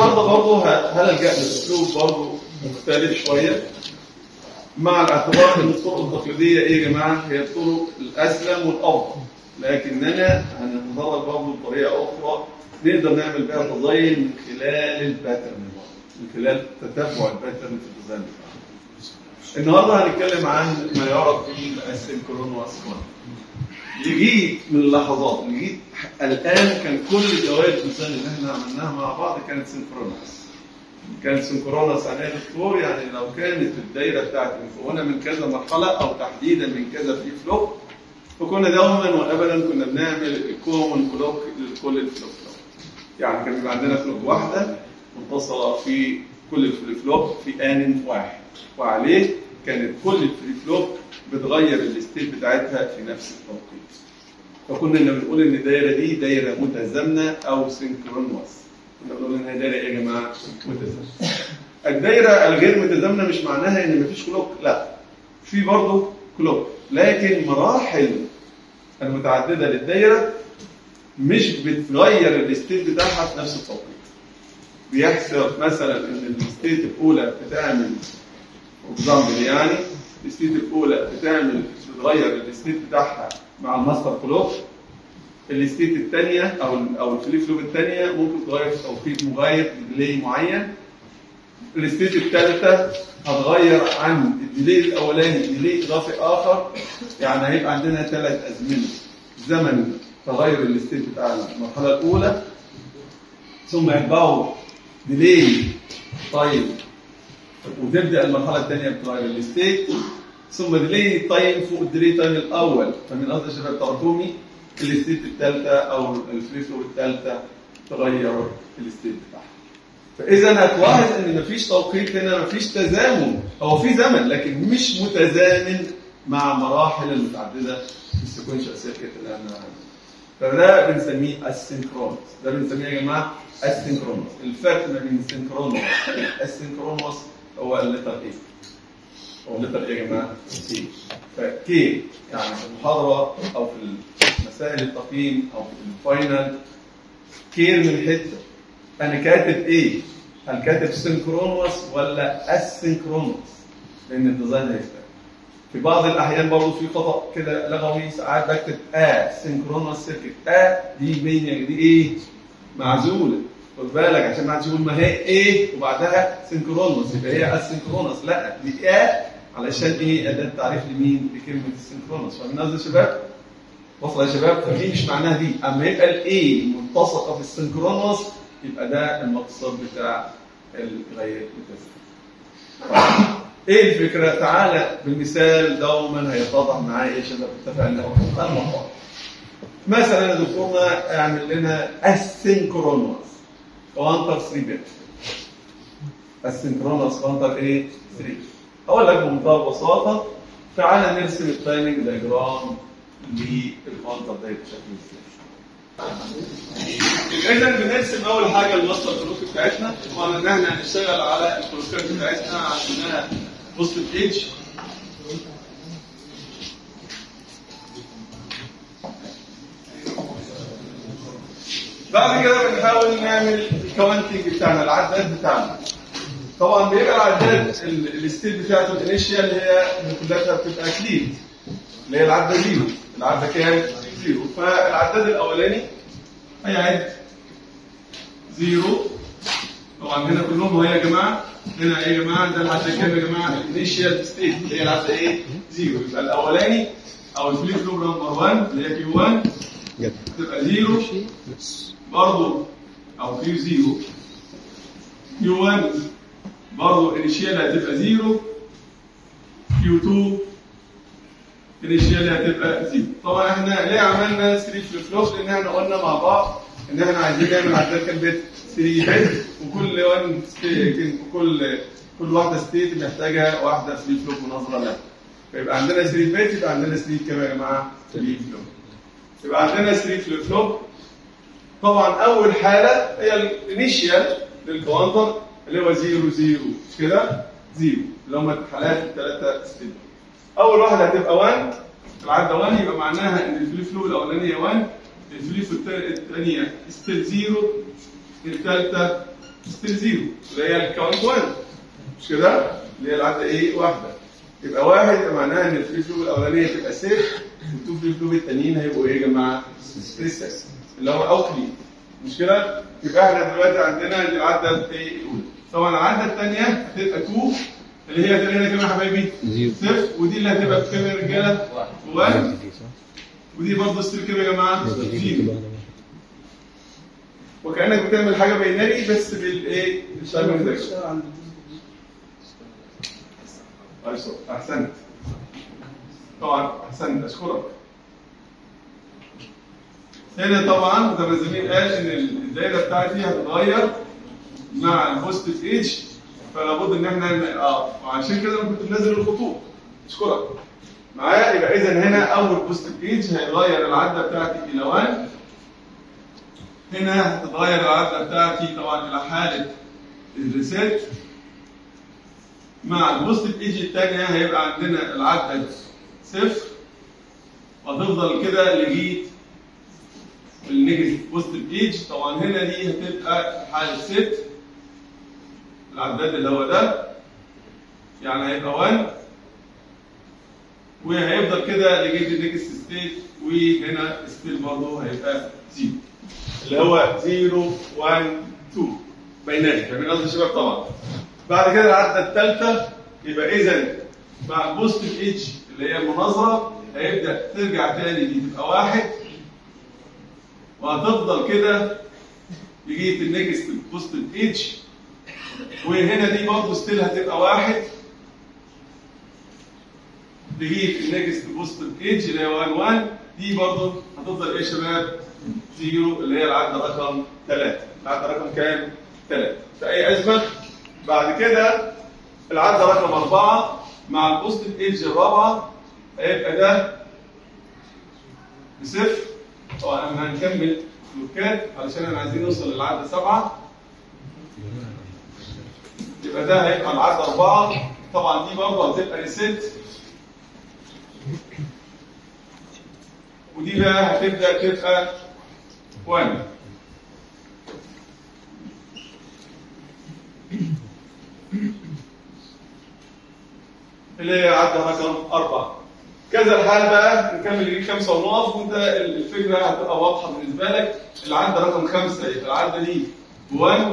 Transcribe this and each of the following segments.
النهارده برضه هلجأ لاسلوب برضه مختلف شويه مع الاعتبار ان الطرق التقليديه ايه يا جماعه؟ هي الطرق الاسلم والافضل لكننا هنتدرب برضه بطريقه اخرى نقدر نعمل بيها ديزاين من خلال الباترن من خلال تتبع الباترن في الديزاين بتاعنا. النهارده هنتكلم عن ما يعرف به السينكرونوس لجيت من اللحظات لجيت الان كان كل دوائر الديزاين اللي احنا عملناها مع بعض كانت سينكرونوس كانت سينكرونوس يعني ايه دكتور يعني لو كانت الدايره بتاعتي مكونه من كذا مرحله او تحديدا من كذا في فلوب فكنا دوما وابدا كنا بنعمل الكومن كلوك لكل الفلوب يعني كان بيبقى عندنا فلوب واحده متصله في كل الفليب فلوب في ان واحد وعليه كانت كل الفليب فلوب بتغير الستيت بتاعتها في نفس التوقيت فكنا بنقول ان الدايره دي دايره متزامنه او سينكرونوس كنا بنقول ان هي دايره ايه يا جماعه متزامنه الدايره الغير متزامنه مش معناها ان مفيش كلوك لا في برضه كلوك لكن مراحل المتعدده للدايره مش بتغير الستيت بتاعها في نفس التوقيت بيحصل مثلا ان الستيت الاولى بتعمل اكزامبل يعني الستيت الاولى بتعمل بتغير الستيت بتاعها مع الماستر كلوك الستيت الثانيه او ال او الفليب فلوب الثانيه ممكن تغير في توقيت مغاير بديلي معين الستيت الثالثه هتغير عن الديلي الاولاني ديلي اضافي اخر يعني هيبقى عندنا ثلاث ازمنه زمن تغير الستيت بتاع المرحله الاولى ثم يتبعه ديلي طيب وتبدا المرحله الثانيه بتغير الستيت ثم ديلي تايم فوق الديلي تايم الاول فمن قصد شباب تراكمي الستيت الثالثه او الفري فلو الثالثه تغير الستيت بتاعها فاذا هتلاحظ ان مفيش توقيت هنا مفيش تزامن هو في زمن لكن مش متزامن مع مراحل المتعدده في السيكونشال سيركت اللي احنا فده بنسميه السينكرونس ده بنسميه يا جماعه السينكرونس الفرق ما بين السينكرونس السينكرونس هو اللتر ايه هو اللتر ايه يا جماعه كي فكي يعني في المحاضره او في مسائل التقييم او في الفاينل كير من حته انا كاتب ايه هل كاتب سينكرونوس ولا اسينكرونوس لان الديزاين هيختلف في بعض الاحيان برضه في خطا كده لغوي ساعات بكتب ا سينكرونوس سيركت ا دي مين دي ايه معزوله خد بالك عشان ما حدش يقول ما هي ايه وبعدها سينكرونوس يبقى هي اسينكرونوس لا دي ا علشان ايه اداه تعريف لمين لكلمه السينكرونوس فاهمين قصدي يا شباب؟ وصل يا شباب فدي مش معناها دي اما يبقى الايه ملتصقه في السينكرونوس يبقى ده المقصود بتاع الغير التزام ايه الفكره؟ تعالى بالمثال دوما هيتضح معايا يا شباب اتفقنا المحور مثلا يا دكتورنا اعمل لنا السينكرونوس كوانتر 3 بت السينكرونوس كوانتر ايه؟ 3 اقول لك بمنتهى البساطه تعالى نرسم التايمنج دايجرام للكوانتر ده بشكل ازاي اذا بنرسم اول حاجه الماستر كلوك بتاعتنا طبعا ان احنا هنشتغل على الكلوكات بتاعتنا عشانها بوزيتيف ايدج بعد كده بنحاول نعمل الكاونتنج بتاعنا العداد بتاعنا طبعا بيبقى العداد الستيت بتاعته الانيشيال اللي هي كلها بتبقى كليد اللي هي العدة زيرو العدة كام؟ زيرو فالعداد الاولاني هيعد زيرو طبعا هنا كلهم هو يا جماعه هنا ايه يا جماعه ده العدة كام يا جماعه؟ الانيشيال ستيت اللي هي العدة ايه؟ زيرو يبقى الاولاني او الفليب فلوب نمبر 1 اللي هي كيو 1 تبقى زيرو برضه او كيو زيرو كيو 1 برضه انيشيال هتبقى زيرو كيو 2 انيشيال هتبقى زيرو طبعا احنا ليه عملنا 3 فليب فلوب لان احنا قلنا مع بعض ان احنا عايزين نعمل عداد كام بت 3 بت وكل وان كل كل واحده ستيت محتاجه واحده فليب فلوب مناظره لها فيبقى عندنا 3 بت يبقى عندنا 3 كام يا جماعه 3 فلوب يبقى عندنا 3 فليب فلوب طبعا اول حاله هي الانيشيال للكوانتر اللي هو 0 0 مش كده 0 اللي هم الحالات الثلاثه ستيت اول واحده هتبقى 1 العدة 1 يبقى معناها ان الفليب فلوب الاولانيه 1 الفليب الثانيه ستيل 0 الثالثه ستيل زيرو اللي هي الكاونت 1 مش كده؟ اللي هي العدة ايه؟ واحدة يبقى واحد يبقى معناها ان الفري فلو الاولانيه تبقى سيف والتو فري فلو التانيين هيبقوا ايه يا جماعه؟ ستريس اللي هو او كلين مش كده؟ يبقى احنا دلوقتي عندنا العدة ايه الاولى طبعا العدة الثانية هتبقى 2 اللي هي هتلاقينا كام يا حبايبي؟ زيرو. صفر ودي اللي هتبقى بكام يا رجاله؟ 1 ودي برضه ستيل كام يا جماعه؟ زيرو وكانك بتعمل حاجه بيناري بس بالايه؟ بالتايمنج ده أيسر أحسنت طبعا أحسنت أشكرك هنا طبعا زي ما الزميل قال إن الدايرة بتاعتي هتتغير مع البوست ايج فلا بد إن إحنا اه وعشان كده أنا كنت منزل الخطوط أشكرك معايا يبقى إذا هنا أول بوست ايج هيغير العدة بتاعتي إلى 1 هنا هتتغير العدة بتاعتي طبعا إلى حالة الريسيت مع البوست ايج الثانيه هيبقى عندنا العدد صفر وهتفضل كده لغايه النيجاتيف بوست ايج طبعا هنا دي هتبقى حاله ست العداد اللي هو ده يعني هيبقى 1 وهيفضل كده لغايه النيكست ستيت وهنا ستيل برضه هيبقى 0 اللي هو 0 1 2 بيناري فاهمين قصدي يا شباب طبعا بعد كده العدة الثالثة يبقى إذا مع البوست ايدج اللي هي المناظرة هيبدأ ترجع تاني دي تبقى واحد وهتفضل كده لغاية النكست بوست ايدج وهنا دي برضه ستيل هتبقى واحد لغاية النكست بوست ايدج اللي هي 1 1 دي برضه هتفضل ايه يا شباب؟ زيرو اللي هي العدة رقم ثلاثة العدة رقم كام؟ ثلاثة في أي أزمة؟ بعد كده العدة رقم أربعة مع البوست ايدج الرابعة هيبقى ده بصفر طبعا احنا هنكمل فلوكات علشان احنا عايزين نوصل للعدة سبعة يبقى ده هيبقى العدة أربعة طبعا دي برضه هتبقى ريسيت ودي بقى هتبدأ تبقى 1 اللي هي عدى رقم أربعة كذا الحال بقى نكمل يجيب خمسة ونقف وانت الفكرة هتبقى واضحة بالنسبة لك العدة رقم خمسة يبقى العدة دي 1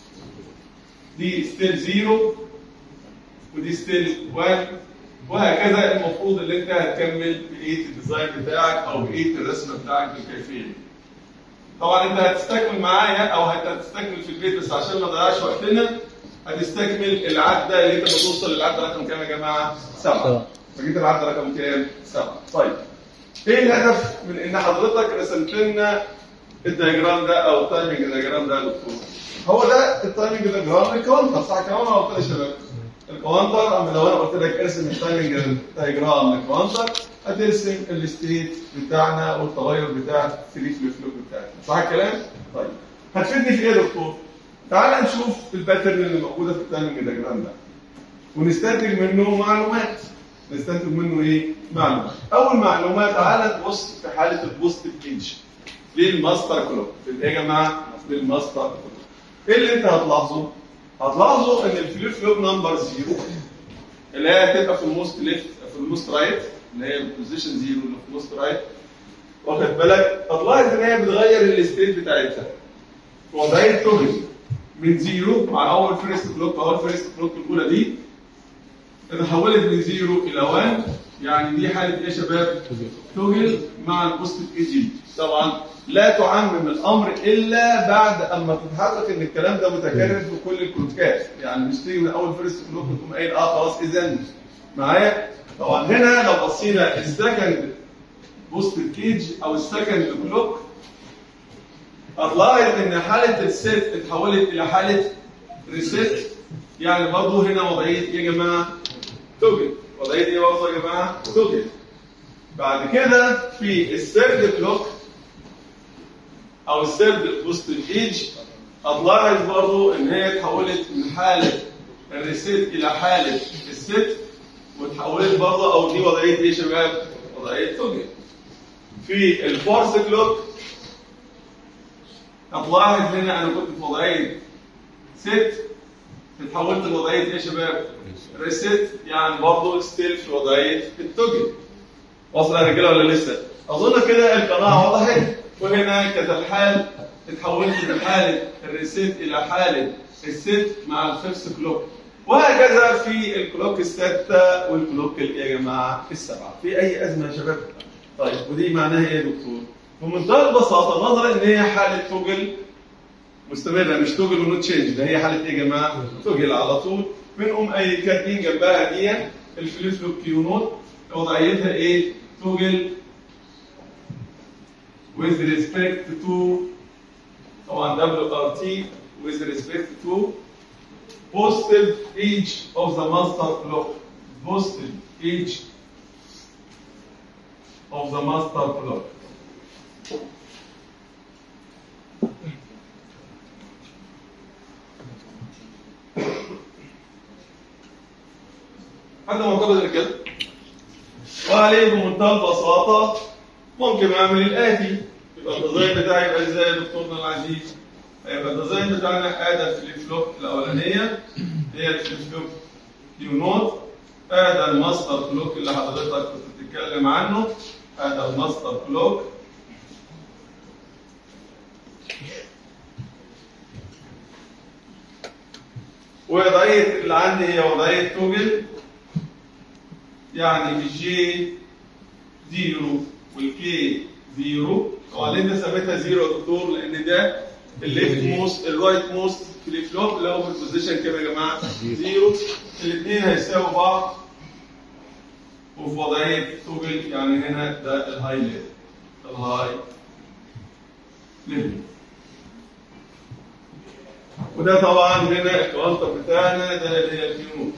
دي ستيل زيرو ودي ستيل 1 وهكذا المفروض اللي انت هتكمل بقية الديزاين بتاعك او بقية الرسمة بتاعك بالكيفية طبعا انت هتستكمل معايا او هتستكمل في البيت بس عشان ما نضيعش وقتنا هتستكمل العدة اللي انت بتوصل للعدة رقم كام يا جماعة؟ سبعة. سبعة. فجيت العدة رقم كام؟ سبعة. طيب. ايه الهدف من ان حضرتك رسمت لنا الدياجرام ده او التايمنج دياجرام ده يا دكتور؟ هو ده التايمنج دياجرام للكوانتر صح كمان ولا قلت يا شباب؟ الكوانتر اما لو انا قلت لك ارسم التايمنج دياجرام للكوانتر هترسم الستيت بتاعنا والتغير بتاع الثري فليب فلوب بتاعتنا صح الكلام؟ طيب هتفيدني في ايه يا دكتور؟ تعال نشوف الباترن اللي موجوده في التايمنج دياجرام ده ونستنتج منه معلومات نستنتج منه ايه؟ معلومات اول معلومات تعال نبص في حاله البوست ايدج للماستر كلوك ايه يا جماعه؟ للماستر كلوك ايه اللي انت هتلاحظه؟ هتلاحظوا ان الفليب فلوب نمبر زيرو اللي هي هتبقى في الموست ليفت في الموست رايت اللي هي البوزيشن زيرو اللي في الموست رايت واخد بالك هتلاحظ ان هي بتغير الستيت بتاعتها وضعيه توجل من زيرو مع اول فيرست كلوك اول فيرست كلوك الاولى دي اتحولت من زيرو الى 1 يعني دي حاله ايه يا شباب؟ توجل مع البوست ايجي طبعا لا تعمم الامر الا بعد اما تتحقق ان الكلام ده متكرر في كل الكلوكات يعني مش تيجي من اول فيرست كلوك وتقوم قايل اه خلاص اذا معايا طبعا هنا لو بصينا السكند بوست كيج او السكند كلوك هتلاحظ ان حاله الست اتحولت الى حاله ريست يعني برضه هنا وضعيه ايه يا جماعه؟ توجد وضعيه ايه برضه يا جماعه؟ توجد بعد كده في الثيرد كلوك او الثيرد بوست ايج هتلاحظ برضه ان هي اتحولت من حاله الريست الى حاله الست وتحولت برضه او دي وضعيه ايه يا شباب؟ وضعيه توجد في الفورث كلوك هتلاحظ هنا انا كنت في وضعيه ست اتحولت لوضعيه ايه يا شباب؟ ريست يعني برضه ستيل في وضعيه التوجل واصل يا رجاله ولا لسه؟ اظن كده القناعه وضحت وهنا كانت الحال اتحولت من حاله الريست الى حاله الست مع الفيرست كلوك وهكذا في الكلوك الستة والكلوك اللي يا جماعة السبعة في أي أزمة يا شباب؟ طيب ودي معناها إيه يا دكتور؟ بمنتهى البساطة نظرا إن هي حالة توجل مستمرة مش توجل ونوت تشينج ده هي حالة إيه يا جماعة؟ توجل على طول بنقوم أي كاتبين جنبها دي الفليب فلوب كيو نوت وضعيتها إيه؟ توجل with respect to طبعا WRT with respect to positive age of the master clock. Positive age of the master clock. حد معتقد كده؟ وعليه بمنتهى البساطة ممكن أعمل الآتي يبقى الديزاين بتاعي يبقى ازاي يا دكتورنا العزيز؟ هيبقى الديزاين بتاعنا ادى الفليب فلوب الاولانيه هي الفليب فلوب كيو نوت ادى الماستر كلوك اللي حضرتك كنت بتتكلم عنه ادى الماستر كلوك ووضعية اللي عندي هي وضعية توجل يعني الجي زيرو والكي زيرو طبعا انت سميتها زيرو يا دكتور لان ده الليفت موست الرايت موست فليب فلوب اللي هو في البوزيشن كده يا جماعه زيرو الاثنين هيساووا بعض وفي وضعيه توجل يعني هنا ده الهاي ليفل الهاي ليفل وده طبعا هنا الكوانتر بتاعنا ده اللي هي الكيونوت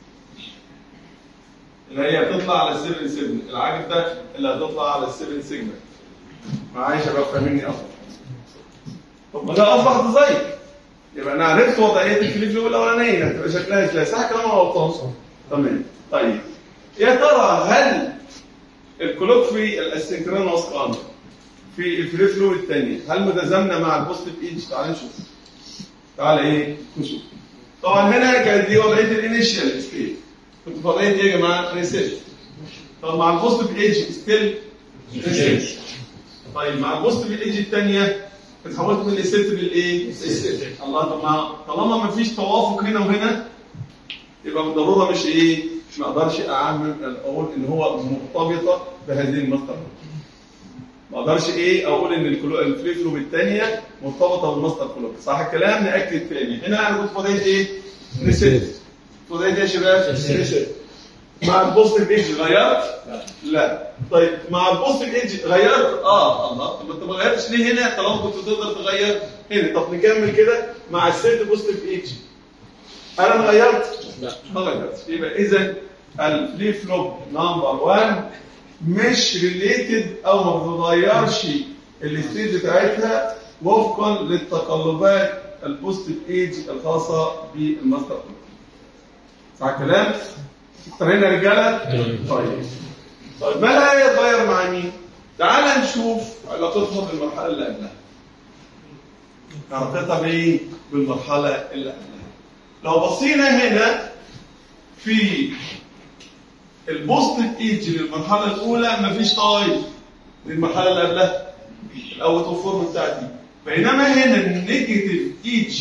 اللي هي بتطلع على 7 7 العجب ده اللي هتطلع على 7 سيجما معايا شباب فاهميني اصلا طب ما ده اصبح ديزاين يبقى انا عرفت وضعيه الفليب فلوب الاولانيه هتبقى شكلها ازاي صح كلام ولا غلطان؟ تمام طيب يا ترى هل الكلوك في الاسynchronous قام في الفليب فلوب الثانيه هل متزامنه مع البوزيتيف ايدج تعال نشوف تعال ايه نشوف طبعا هنا كانت دي وضعيه الانيشال ستيت كنت في وضعيه ايه يا جماعه؟ ريسيت طب مع البوزيتيف ايدج ستيل ريسيت طيب مع البوزيتيف ايدج الثانيه اتحولت من الست للايه؟ الست الله طب ما طالما ما فيش توافق هنا وهنا يبقى بالضروره مش ايه؟ ما اقدرش اعمم اقول ان هو مرتبطه بهذه الماستر ما اقدرش ايه اقول ان الفليب فلوب الثانيه مرتبطه بالماستر كلوك صح الكلام ناكد تاني هنا انا كنت في وضعيه ايه؟ ريست في وضعيه ايه يا شباب؟ ريست مع البوزيتيف ايدج غيرت؟ لا طيب مع البوزيتيف ايدج غيرت؟ اه الله طب انت ما غيرتش ليه هنا طالما كنت تقدر تغير هنا طب نكمل كده مع السيت بوزيتيف ايدج انا ما غيرت؟ لا. ما غيرتش يبقى اذا الفليب فلوب نمبر 1 مش ريليتد او ما بتغيرش الستيج بتاعتها وفقا للتقلبات البوزيتيف ايدج الخاصه بالماستر كلوك صح الكلام؟ مقتنعين يا رجاله؟ طيب طيب ما لا يتغير مع مين؟ تعال نشوف علاقتها بالمرحله اللي قبلها علاقتها بايه؟ بالمرحله اللي قبلها لو بصينا هنا في البوزيتيف ايدج للمرحله الاولى مفيش تغير للمرحله اللي قبلها الاوت اوف فورم بتاعتي بينما هنا النيجاتيف ايدج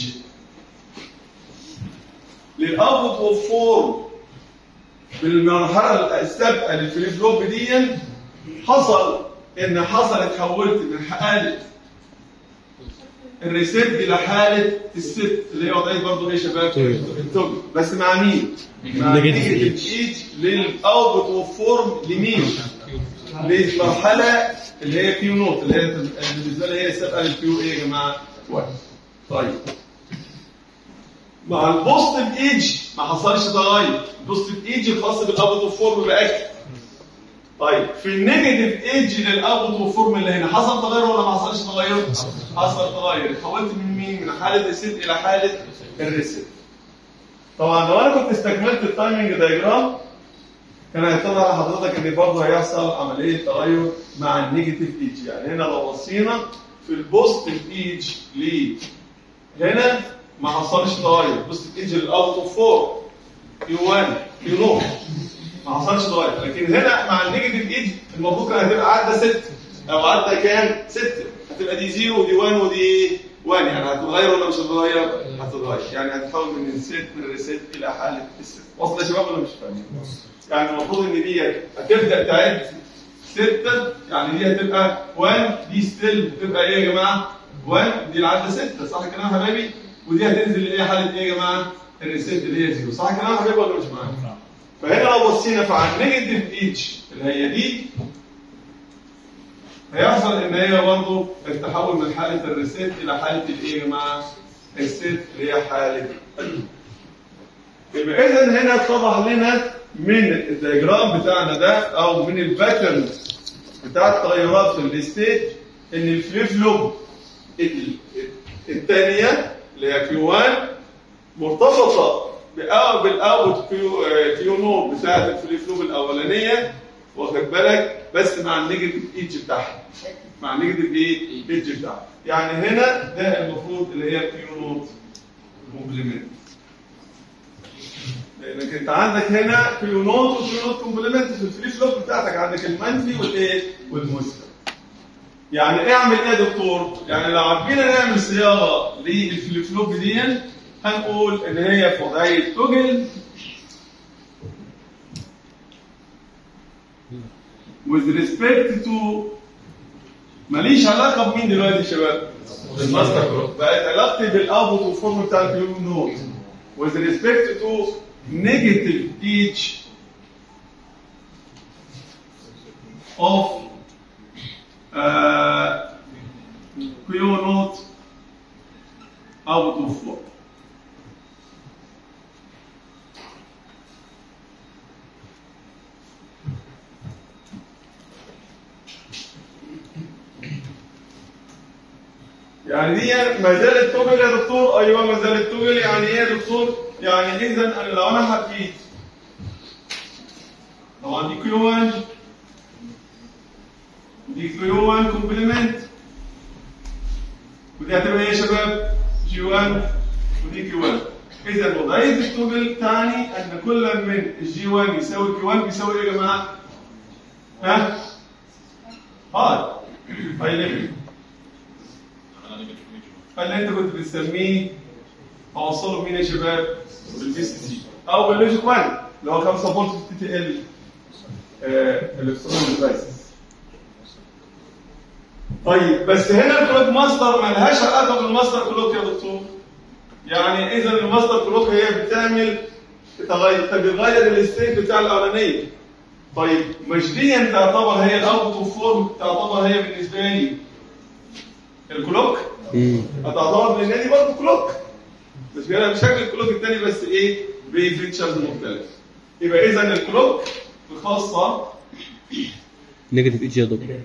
للاوت اوف فورم بالمرحله السابقه للفليب فلوب دي حصل ان حصل اتحولت من حاله الريسيت الى حاله الست اللي هي وضعيه برضه ايه يا شباب؟ التوجل بس مع مين؟ مع Negative النيجاتيف ايدج للاوتبوت اوف فورم لمين؟ للمرحله اللي هي كيو نوت اللي هي بالنسبه لي هي السابقه للكيو ايه يا جماعه؟ واحد طيب مع البوزيتيف ايدج ما حصلش تغير البوزيتيف ايدج الخاص بالاوتبوت اوف فورم باكد طيب في النيجاتيف ايدج للاوتبوت اوف فورم اللي هنا حصل تغير ولا ما حصلش تغير؟ حصل تغير اتحولت من مين؟ من حاله الريسيت الى حاله الريسيت طبعا لو انا كنت استكملت التايمنج دايجرام كان هيطلع لحضرتك ان برضه هيحصل عمليه تغير مع النيجاتيف ايدج يعني هنا لو بصينا في البوزيتيف ايدج ل هنا ما حصلش تغير بص الايدج الاوت اوف 4 كيو 1 كيو نوت ما حصلش تغير لكن هنا مع النيجاتيف ايدج المفروض كان هتبقى عدى 6 او عدى كام 6 هتبقى دي 0 ودي 1 ودي 1 يعني هتتغير ولا مش هتتغير؟ هتتغير يعني هتتحول من الست من الريست الى حاله الست واصله يا شباب ولا مش فاهمين؟ يعني المفروض ان دي هتبدا تعد 6 يعني دي هتبقى 1 دي ستيل هتبقى ايه يا جماعه؟ 1 دي العدة 6 صح الكلام يا حبايبي؟ ودي هتنزل ايه حاله ايه يا جماعه؟ الريست اللي هي 0 صح الكلام يا حبايبي ولا مش معايا؟ فهنا لو بصينا فعلى النيجاتيف ايتش اللي هي دي هيحصل ان هي برضه التحول من حاله الريست الى حاله الايه يا جماعه؟ الست اللي هي حاله يبقى اذا هنا اتضح لنا من الدياجرام بتاعنا ده او من الباترن بتاع التغيرات في الستيت ان الفليب فلوب الثانيه اللي هي كيو 1 مرتبطه بأو بالاوت كيو كيو نود بتاعت الفليب فلوب الاولانيه واخد بالك بس مع النيجاتيف ايدج بتاعها مع النيجاتيف ايه ايدج بتاعها يعني هنا ده المفروض اللي هي كيو نود كومبلمنت لانك انت عندك هنا كيو نوت وكيو نوت كومبلمنت في الفليب فلوب بتاعتك عندك المنفي والايه والمثبت يعني ايه اعمل ايه يا دكتور يعني لو عايزين نعمل صياغه للفليب فلوب دي هنقول ان هي في وضعيه توجل with respect to ماليش علاقه بمين دلوقتي يا شباب؟ بالماستر كلوك بقت علاقتي بالاوتبوت والفورم بتاع الكيو نوت with respect to negative each of uh, Q naught out of 4. يعني دي ما زالت توجل يا دكتور ايوه ما زالت توجل يعني ايه يا دكتور يعني اذا أنا لو انا حبيت طبعا دي كيو 1 دي كيو 1 كومبلمنت ودي هتبقى ايه يا شباب؟ جي 1 ودي كيو 1 اذا وضعيه التوجل تعني ان كل من الجي 1 يساوي كيو 1 بيساوي ايه يا جماعه؟ ها؟ هاي هاي ليفل فاللي انت كنت بتسميه اوصله بمين يا شباب؟ بالبي سي سي او باللوجيك 1 اللي هو 5 فولت في تي تي ال الكترون ديفايسز طيب بس هنا الكلوك ماستر مالهاش علاقه بالماستر كلوك يا دكتور يعني اذا الماستر كلوك هي بتعمل بتغير بتغير الستيت بتاع الاولانيه طيب مش دي تعتبر هي الاوت فورم تعتبر هي بالنسبه لي الكلوك هتعتبر بالنسبه لي برضه كلوك بس كده بشكل الكلوك الثاني بس ايه بفيتشرز مختلفه يبقى اذا الكلوك الخاصه نيجاتيف ايدج يا دكتور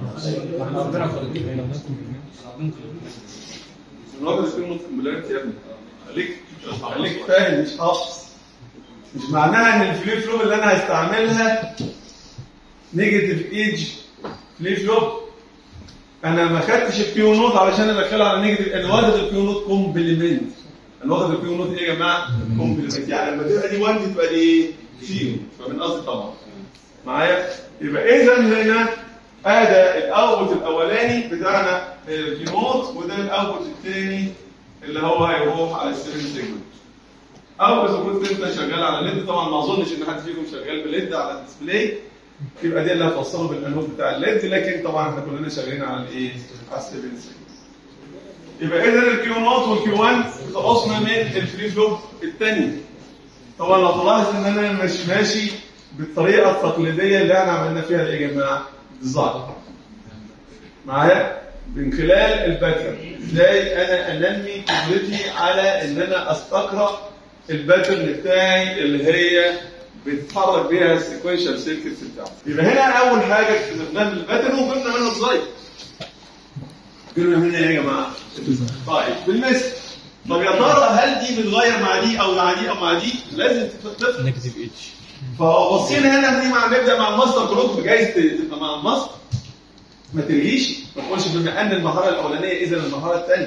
الوضع يكون كومبلمنت يا ابني خليك خليك فاهم مش حافظ مش معناها ان الفليب فلوب اللي انا هستعملها نيجاتيف ايدج فليب فلوب انا ما خدتش الكيو نوت علشان ادخلها على نيجاتيف انا واخد الكيو نوت كومبلمنت انا واخد الكيو نوت ايه يا جماعه؟ كومبلمنت يعني لما تبقى دي 1 تبقى دي زيرو فمن قصدي طبعا معايا يبقى اذا هنا هذا الاوتبوت الاولاني بتاعنا الكيو نوت وده الاوتبوت الثاني اللي هو هيروح على السيرن سيجمنت او اذا كنت انت شغال على الليد طبعا ما اظنش ان حد فيكم شغال بليد على الديسبلاي يبقى دي اللي هتوصله بالانود بتاع الليد لكن طبعا احنا كلنا شغالين على الايه؟ على السيرن سيجمنت يبقى اذا الكيو نوت والكيو 1 بتقصنا من الفري فلوب الثاني طبعا لو تلاحظ ان انا مش ماشي بالطريقه التقليديه اللي احنا عملنا فيها ايه يا جماعه؟ ديزاين معايا من خلال الباترن ازاي انا انمي قدرتي على ان انا استقرا الباترن بتاعي اللي هي بتتحرك بيها السيكونشال سيركتس بتاعتي يبقى هنا اول حاجه اكتشفناها من الباترن وقلنا منه ازاي قلنا هنا ايه يا جماعه طيب بالمثل طب يا ترى هل دي بتتغير مع دي او مع دي او مع دي لازم تفهم نيجاتيف ايدج فبصينا هنا دي مع نبدا مع الماستر جروب جايز تبقى مع الماستر ما تلغيش ما تقولش بما ان المهاره الاولانيه اذا المهاره الثانيه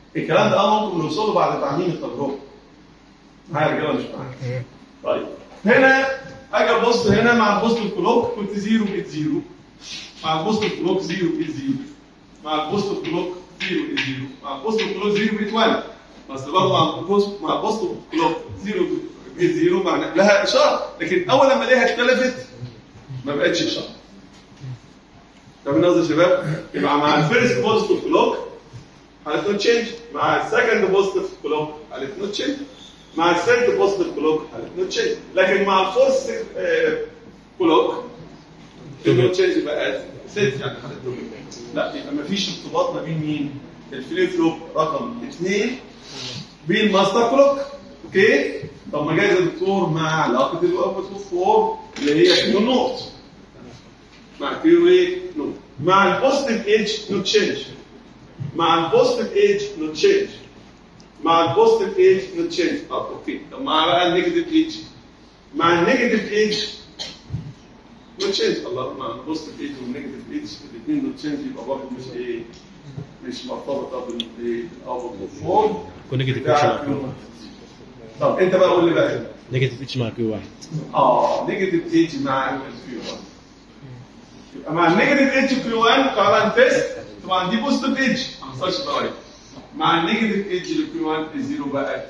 الكلام ده اه ممكن نوصله بعد تعميم التجربه معايا يا رجاله مش معايا طيب هنا اجي ابص هنا مع البوست الكلوك كنت زيرو بقيت زيرو مع البوست الكلوك زيرو بقيت زيرو مع البوست الكلوك زيرو بقيت زيرو مع البوست الكلوك زيرو بقيت 1 بس برضه مع البوست مع البوست الكلوك زيرو بقيت زيرو مع لها اشاره لكن اول لما الاقيها اختلفت ما بقتش اشاره فاهمين قصدي يا شباب؟ يبقى مع الفيرست بوزيتيف كلوك حالة نو تشينج مع السكند بوزيتيف كلوك حالة نو تشينج مع الثيرد بوزيتيف كلوك حالة نو تشينج لكن مع الفورث كلوك النو تشينج بقت ست يعني حالة نو لا يبقى ما فيش ارتباط ما بين مين؟ الفليب فلوب رقم اثنين بالماستر كلوك اوكي؟ طب ما جايز يا دكتور مع علاقة الاوبت فور اللي هي كيلو نوت مع كيلو ايه؟ نوت مع البوزيتيف ايدج نو تشينج مع البوزيتيف ايدج نو تشينج مع البوزيتيف ايدج نو تشينج اه اوكي طب مع بقى النيجاتيف ايدج مع النيجاتيف ايدج نو تشينج الله مع البوزيتيف ايدج والنيجاتيف ايدج الاثنين نو تشينج يبقى برضه مش ايه مش مرتبطه بالاوت فورم ونيجاتيف بتاع اتش مع الكيو كيو نوت. طب انت بقى قول لي بقى نيجاتيف اتش مع كيو واحد اه نيجاتيف ايدج مع الكيو 1 يبقى مع النيجاتيف ايدج كيو 1 طبعا تيست طبعا دي بوزيتيف ايدج ما حصلش ضرايب مع النيجاتيف ايدج للكيو 1 الزيرو بقى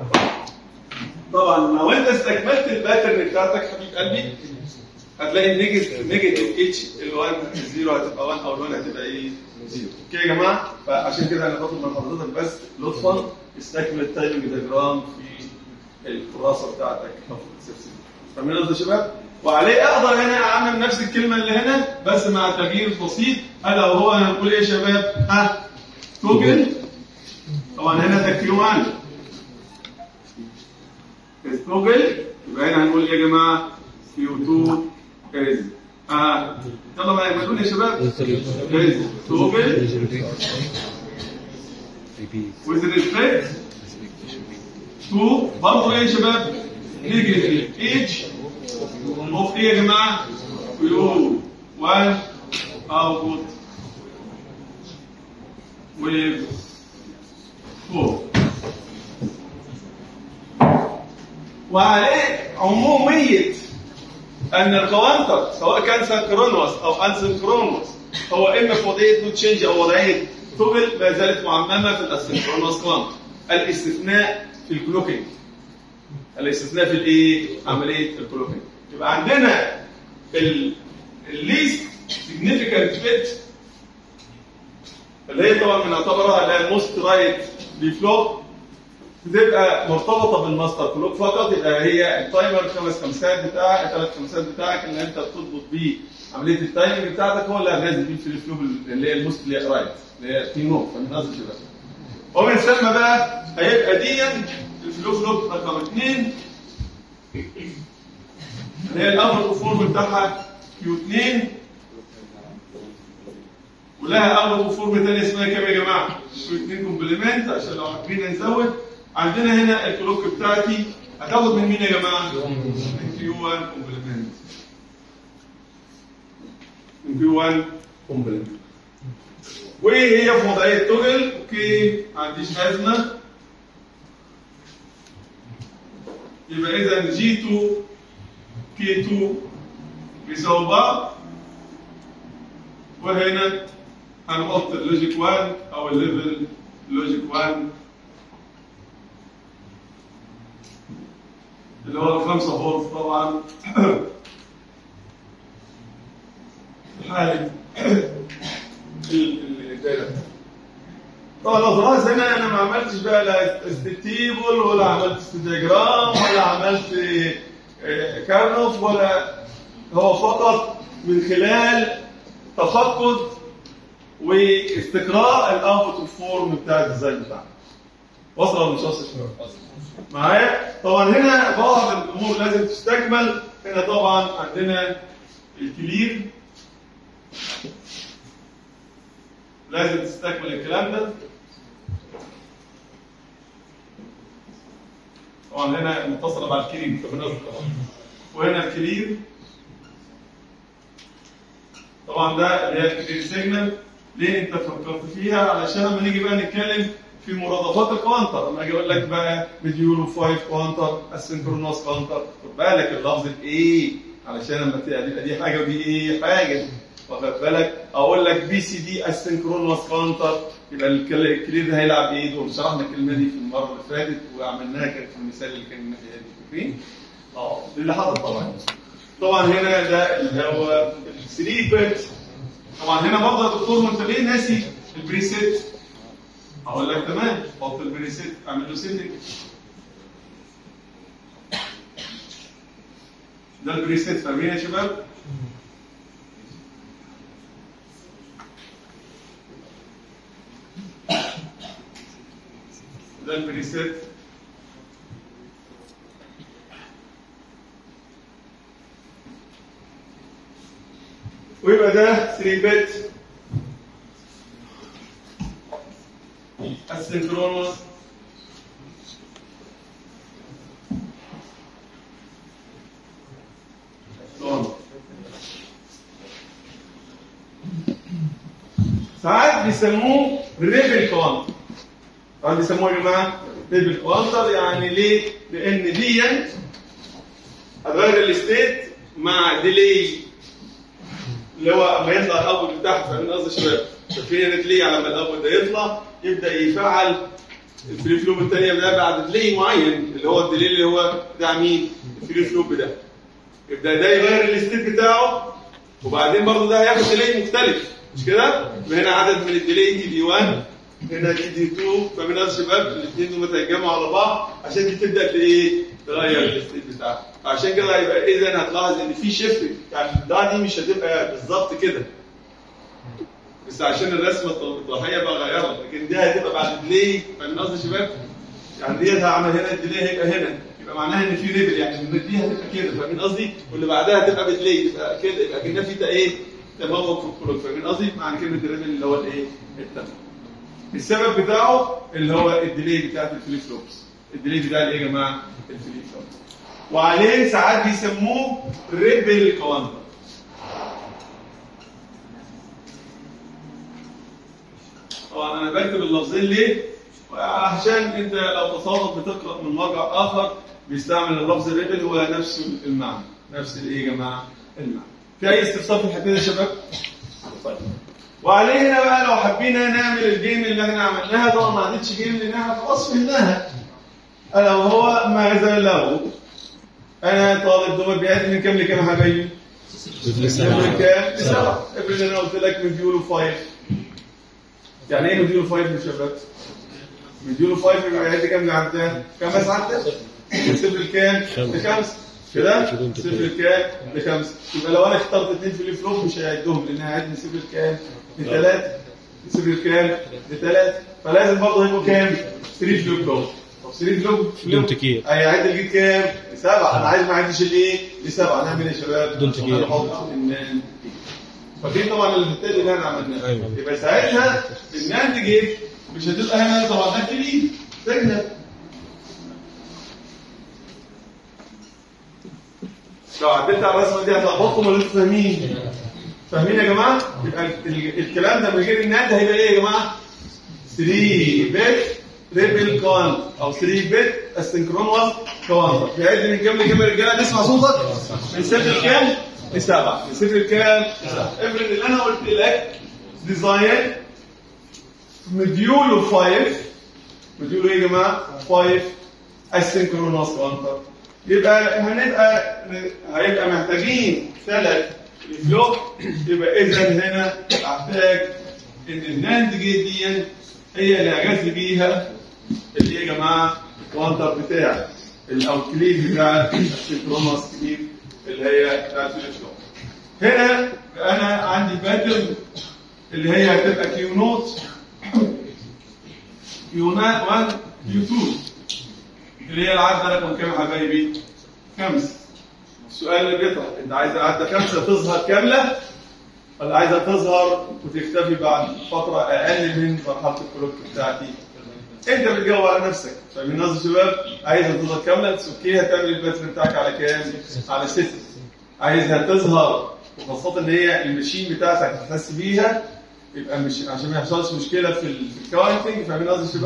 طبعا لو انت استكملت الباترن بتاعتك حبيب قلبي هتلاقي النيجاتيف نيجاتيف اتش ال1 الزيرو هتبقى 1 او ال1 هتبقى ايه؟ زيرو اوكي يا جماعه فعشان كده انا بطلب من حضرتك بس لطفا استكمل التايمنج دياجرام في الكراسه بتاعتك او في السلسله فاهمين قصدي يا شباب؟ وعليه اقدر هنا اعمل نفس الكلمه اللي هنا بس مع تغيير بسيط الا وهو هنقول ايه يا شباب؟ ها توجل طبعا هنا ده كيو 1 توجل يبقى هنا هنقول ايه يا جماعه؟ كيو 2 از اه يلا بقى يبقى نقول يا شباب از توجل with respect to برضه ايه يا شباب؟ نيجاتيف ايدج اوف ايه يا جماعه؟ كيو 1 اوتبوت with 4 وعليه عمومية أن الكوانتر سواء كان سنكرونوس أو أنسنكرونوس هو إما في وضعية نوت تشينج أو وضعية توجل ما زالت معممة في الأسنكرونوس كوانتر الاستثناء في الكلوكينج الاستثناء في الايه؟ عمليه الكلوكينج يبقى عندنا الليست سيجنيفيكانت بيت اللي هي طبعا بنعتبرها اللي هي الموست رايت بفلوب بتبقى مرتبطه بالماستر كلوك فقط يبقى هي التايمر الخمس خمسات بتاعك الثلاث خمسات بتاعك اللي انت بتضبط بيه عمليه التايمنج بتاعتك هو اللي هتنزل بيه في الفلوب اللي هي الموست رايت اللي هي تي نوت فاهم قصدي كده ومن ثم بقى هيبقى دي الفلو فلوب رقم اثنين اللي هي الامر فورم بتاعها كيو 2 ولها امر فورم ثانيه اسمها كام يا جماعه؟ كيو 2 كومبلمنت عشان لو حابين نزود عندنا هنا الكلوك بتاعتي هتاخد من مين يا جماعه؟ من كيو 1 كومبلمنت من كيو 1 كومبلمنت وهي في وضعيه توجل اوكي ما عنديش ازمه يبقى اذا جي 2 كي 2 بيساوي بعض وهنا هنحط اللوجيك 1 او الليفل لوجيك 1 اللي هو الخمسة فولت طبعا حالي الدايره طبعا لو تلاحظ هنا انا ما عملتش بقى لا استيبل ولا عملت دياجرام ولا عملت كارنوف ولا هو فقط من خلال تفقد واستقراء الاوتبوت فورم بتاع الديزاين بتاعنا وصل ولا مش وصل؟ معايا؟ طبعا هنا بعض الامور لازم تستكمل هنا طبعا عندنا الكلير لازم تستكمل الكلام ده طبعا هنا متصله مع الكلير وهنا الكلير طبعا ده اللي هي الكلير سيجنال ليه انت فكرت فيها علشان لما نيجي بقى نتكلم في مرادفات الكوانتر لما اجي اقول لك بقى مديولو 5 كوانتر اسynchronous كوانتر خد بالك اللفظ الايه علشان لما تبقى دي حاجه ودي ايه حاجه واخد بالك اقول لك بي سي دي اسynchronous كوانتر يبقى الكل- الكلير ده هيلعب ايه وشرحنا الكلمه دي في المره اللي فاتت وعملناها كانت في المثال اللي كان الناحيه دي فاكرين؟ اه اللي حصل طبعا طبعا هنا ده اللي هو الثري بيت طبعا هنا برضه يا دكتور ما انت ليه ناسي البريسيت؟ اقول لك تمام حط البريسيت اعمل له سيتنج ده البريسيت فاهمين يا شباب؟ ده البريسيت ويبقى ده 3 بت السنكرونوس ساعات بيسموه ريبل كوانتر ساعات بيسموه يا جماعه ريبل كوانتر يعني ليه؟ لان دي هتغير الستيت مع ديلي اللي هو اما يطلع الاول بتاعها فاهمين قصدي يا شباب؟ شايفين هنا ديلي على ما الاول ده يطلع يبدا يفعل الفري فلوب الثانيه ده بعد ديلي معين اللي هو الديلي اللي هو بتاع مين؟ الفري فلوب ده يبدا ده يغير الستيت بتاعه وبعدين برضه ده هياخد ديلي مختلف مش كده؟ يبقى هنا عدد من الديلي تي دي 1 هنا تي دي 2 فمن هذا الشباب الاثنين دول هيتجمعوا على بعض عشان دي تبدا ايه؟ تغير الستيت بتاعها عشان كده هيبقى اذا هتلاحظ ان في شيفت يعني ده دي مش هتبقى بالظبط كده بس عشان الرسمه الطلحيه بقى غيرها لكن دي هتبقى بعد ديلي فاهم قصدي يا شباب؟ يعني دي هعمل هنا الديلي هيبقى هنا يبقى معناها ان في ريبل يعني ان دي هتبقى كده فاهمين قصدي؟ واللي بعدها هتبقى بديلي تبقى كده يبقى كده في ده ايه؟ تفوق في الكلوك فاهمين قصدي؟ معنى كلمه الريبل اللي هو الايه؟ التفوق السبب بتاعه اللي هو الديلي بتاعت الفليب فلوبس الديلي بتاع الايه يا جماعه؟ الفليب فلوبس وعليه ساعات بيسموه ريبل كوانتر طبعا انا بكتب اللفظين ليه؟ عشان انت لو تصادف بتقرا من مرجع اخر بيستعمل اللفظ ريبل هو نفس المعنى نفس الايه يا جماعه؟ المعنى في اي استفسار في الحته دي يا شباب؟ طيب وعليه هنا بقى لو حبينا نعمل الجيم اللي احنا عملناها طبعا ما عادتش جيم لان احنا خلاص فهمناها الا وهو ماذا لو انا طالب دوما بيعد من كام لكام يا حبايبي؟ من كام؟ لسبعه افرض انا قلت لك مديوله 5 يعني ايه مديوله 5 يا شباب؟ مديوله 5 يبقى يعد كام لعدها؟ كام بس عدها؟ من صفر لكام؟ لخمسه كده؟ صفر لكام؟ لخمسه يبقى لو انا اخترت اثنين في الفلوب مش هيعدهم لان هيعد من صفر لكام؟ لثلاثه من صفر لكام؟ لثلاثه فلازم برضه يبقوا كام؟ 3 فلوب فلوب طب 3 فلوب دون تكير. هيعد الجيل كام؟ لسبعه انا عايز ما اعدش الايه؟ لسبعه نعمل ايه يا شباب؟ دون تكير. هنحط النان فاكرين طبعا الحته اللي احنا عملناها أيوة. يبقى ساعتها الناند جيت مش هتبقى هنا طبعا ده كبير سجنه لو عدلت على الرسمه دي هتلخبطكم ولا انتوا فاهمين؟ فاهمين يا جماعه؟ يبقى ال- الكلام ده من غير الناند هيبقى ايه يا جماعه؟ 3 بت ريبل كوانت او 3 بت اسynchronous كوانت بيعد من كام لكام يا رجاله نسمع صوتك من صفر لكام؟ لسبعه من صفر لكام؟ لسبعه افرض اللي انا قلت لك ديزاين مديوله 5 مديوله ايه يا جماعه؟ 5 اسynchronous كوانت يبقى هنبقى هيبقى محتاجين ثلاث فلوب يبقى اذا هنا احتاج ان الناند جيت دي هي اللي اجازي بيها اللي يا جماعه الكوانتر بتاعي ال- او الكليب بتاع السينكرونوس كليب اللي هي بتاعت الفلوب هنا انا عندي باترن اللي هي هتبقى كيو نوت كيو 1 كيو 2 اللي هي العدة رقم كام يا حبايبي؟ خمسة. السؤال اللي بيطرح انت عايز العدة خمسة تظهر كاملة ولا عايزة تظهر وتختفي بعد فترة أقل من مرحلة الكلوك بتاعتي؟ انت بتجاوب على نفسك فاهمين قصدي يا شباب؟ عايزها تظهر كاملة اوكي هتعمل الباترن بتاعك على كام؟ على ستة. عايزها تظهر وخاصة ان هي المشين بتاعتك هتحس بيها يبقى مش عشان ما يحصلش مشكلة في ال- في الكاونتنج فاهمين قصدي يا شباب؟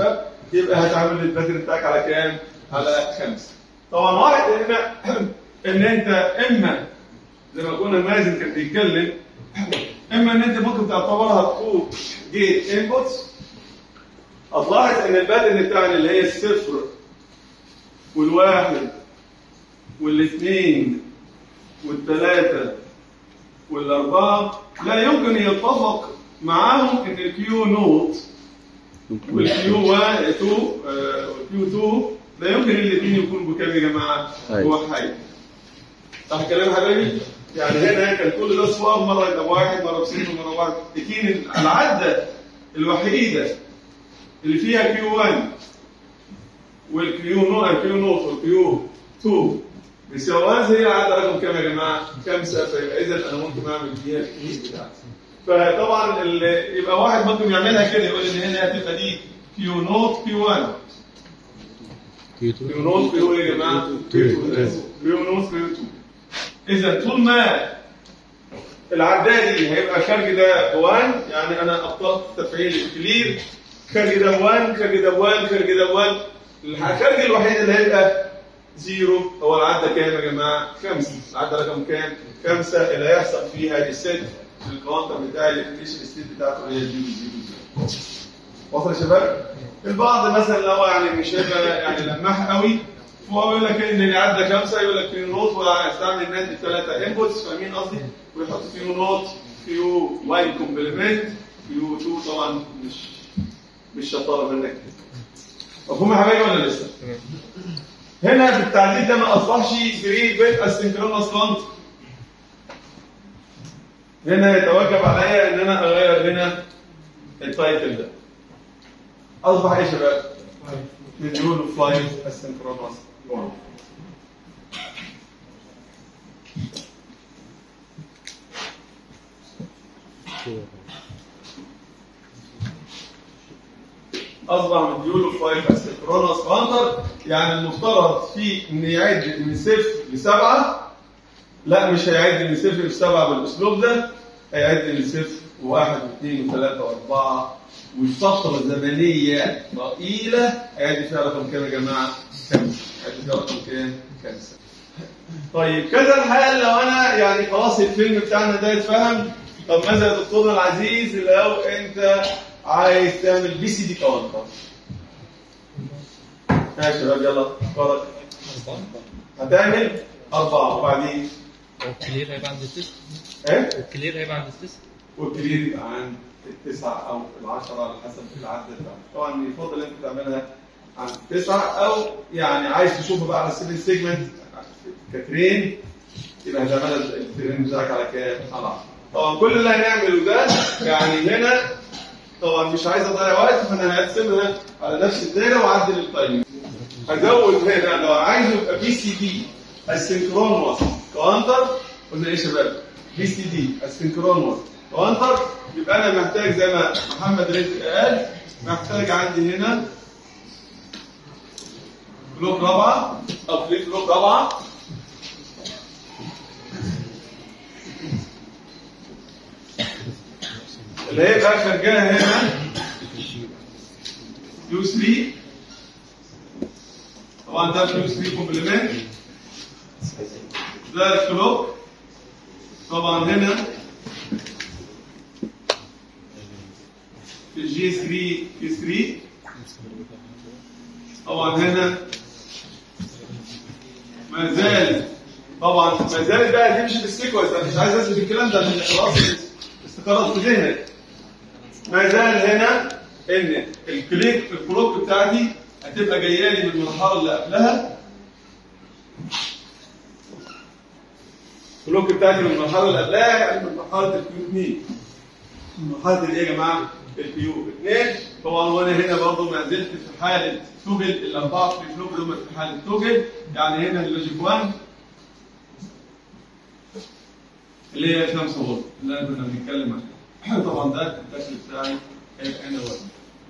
يبقى هتعمل الباترن بتاعك على كام؟ على خمسه طبعا واحد هنا ان انت اما زي ما قلنا مازن كان بيتكلم اما ان انت ممكن تعتبرها تو جيت انبوتس هتلاحظ ان الباترن بتاعنا اللي هي الصفر والواحد والاثنين والثلاثة والأربعة لا يمكن يتفق معاهم إن الكيو نوت والكيو 1 2 والكيو 2 لا يمكن الاثنين يكونوا بكام يا جماعة؟ أيوة. بواحد صح الكلام يا حبايبي؟ يعني هنا كان كل ده صفار مرة يبقى واحد مرة بصفر مرة واحد لكن العدة الوحيدة اللي فيها كيو 1 والكيو نوت الكيو نوت والكيو 2 بيساوي هي العدد رقم كام يا جماعه؟ خمسه فيبقى اذا انا ممكن اعمل فيها الكيس بتاعتي. فطبعا ال- يبقى واحد ممكن يعملها كده يقول ان هنا هتبقى دي كيو نوت كيو 1 كيو نوت كيو ايه يا جماعه؟ كيو 2 كيو نوت كيو 2 اذا طول ما العداد دي هيبقى الخارج ده 1 يعني انا ابطلت تفعيل الكلير خارج ده 1 خارج ده 1 خارج ده 1 الخارج الوحيد اللي هيبقى زيرو هو العدة كام يا جماعة؟ خمسة العدة رقم كام؟ خمسة اللي هيحصل فيها الست الكوانتر بتاع الانيشال ستيت بتاعته هي زيرو زيرو زيرو وصل يا شباب؟ البعض مثلا لو يعني مش هيبقى يعني لماح قوي فهو يقول لك ان العدة خمسة يقول لك كيو نوت وهيستعمل الناس الثلاثة انبوتس فاهمين قصدي؟ ويحط كيو نوت كيو 1 كومبلمنت كيو 2 طبعا مش مش شطارة منك مفهوم يا حبايبي ولا لسه؟ هنا في التعديل ده ما اصبحش 3 بيت اسynchronous كونت هنا يتوجب عليا ان انا اغير هنا التايتل ده اصبح ايه يا شباب؟ نديله 5 اسynchronous كونت اصبح مديوله 5 اسynchronous كونتر يعني المفترض فيه ان يعد من صفر لسبعه لا مش هيعد من صفر لسبعه بالاسلوب ده هيعد من صفر وواحد واثنين وثلاثه واربعه والفتره زمنيه طويله هيعد فيها رقم كام يا جماعه؟ خمسه هيعد فيها رقم كام؟ خمسه طيب كذا الحال لو انا يعني خلاص الفيلم بتاعنا ده اتفهم طب ماذا يا دكتورنا العزيز لو انت عايز تعمل بي سي دي كاونتر ها يا شباب يلا افكارك هتعمل أربعة وبعدين والكلير هيبقى عند التسعة إيه؟ والكلير هيبقى عند التسعة والكبير يبقى عند التسعة أو العشرة على حسب العدد بتاعك طبعا يفضل أنت تعملها عند التسعة أو يعني عايز تشوفها بقى على السيفن سيجمنت كترين يبقى هتعملها الترين بتاعك على كام؟ على 10 طبعا كل اللي هنعمله ده يعني هنا طبعا مش عايز اضيع وقت فانا هقسمها على نفس الدايره واعدل التايمنج هزود هنا لو عايزه يبقى بي سي دي السنكرونوس كوانتر قلنا ايه يا شباب بي سي دي السنكرونوس كوانتر يبقى انا محتاج زي ما محمد رزق قال محتاج عندي هنا بلوك رابعه او فليب بلوك رابعه اللي هيبقى خارجاها هنا يو 3 طبعا ده يو 3 كومبلمنت ده الكلوك طبعا هنا في الجي 3 في 3 طبعا هنا ما زال طبعا ما زال بقى تمشي بالسيكونس انا مش عايز اثبت الكلام ده عشان خلاص استقرت في ذهنك ما زال هنا ان الكليك الكلوك بتاعتي هتبقى جايه لي من المرحله اللي قبلها الكلوك بتاعتي من المرحله اللي قبلها يعني من مرحله الكيو 2 من مرحله الايه يا جماعه؟ الكيو 2 طبعا وانا هنا برضه ما زلت في حاله توجل الاربعه في الكلوك دول في حاله توجل يعني هنا اللوجيك 1 اللي هي 5 فولت اللي انا كنا بنتكلم عنها طبعا ده الدخل بتاعي هيبقى هنا واحد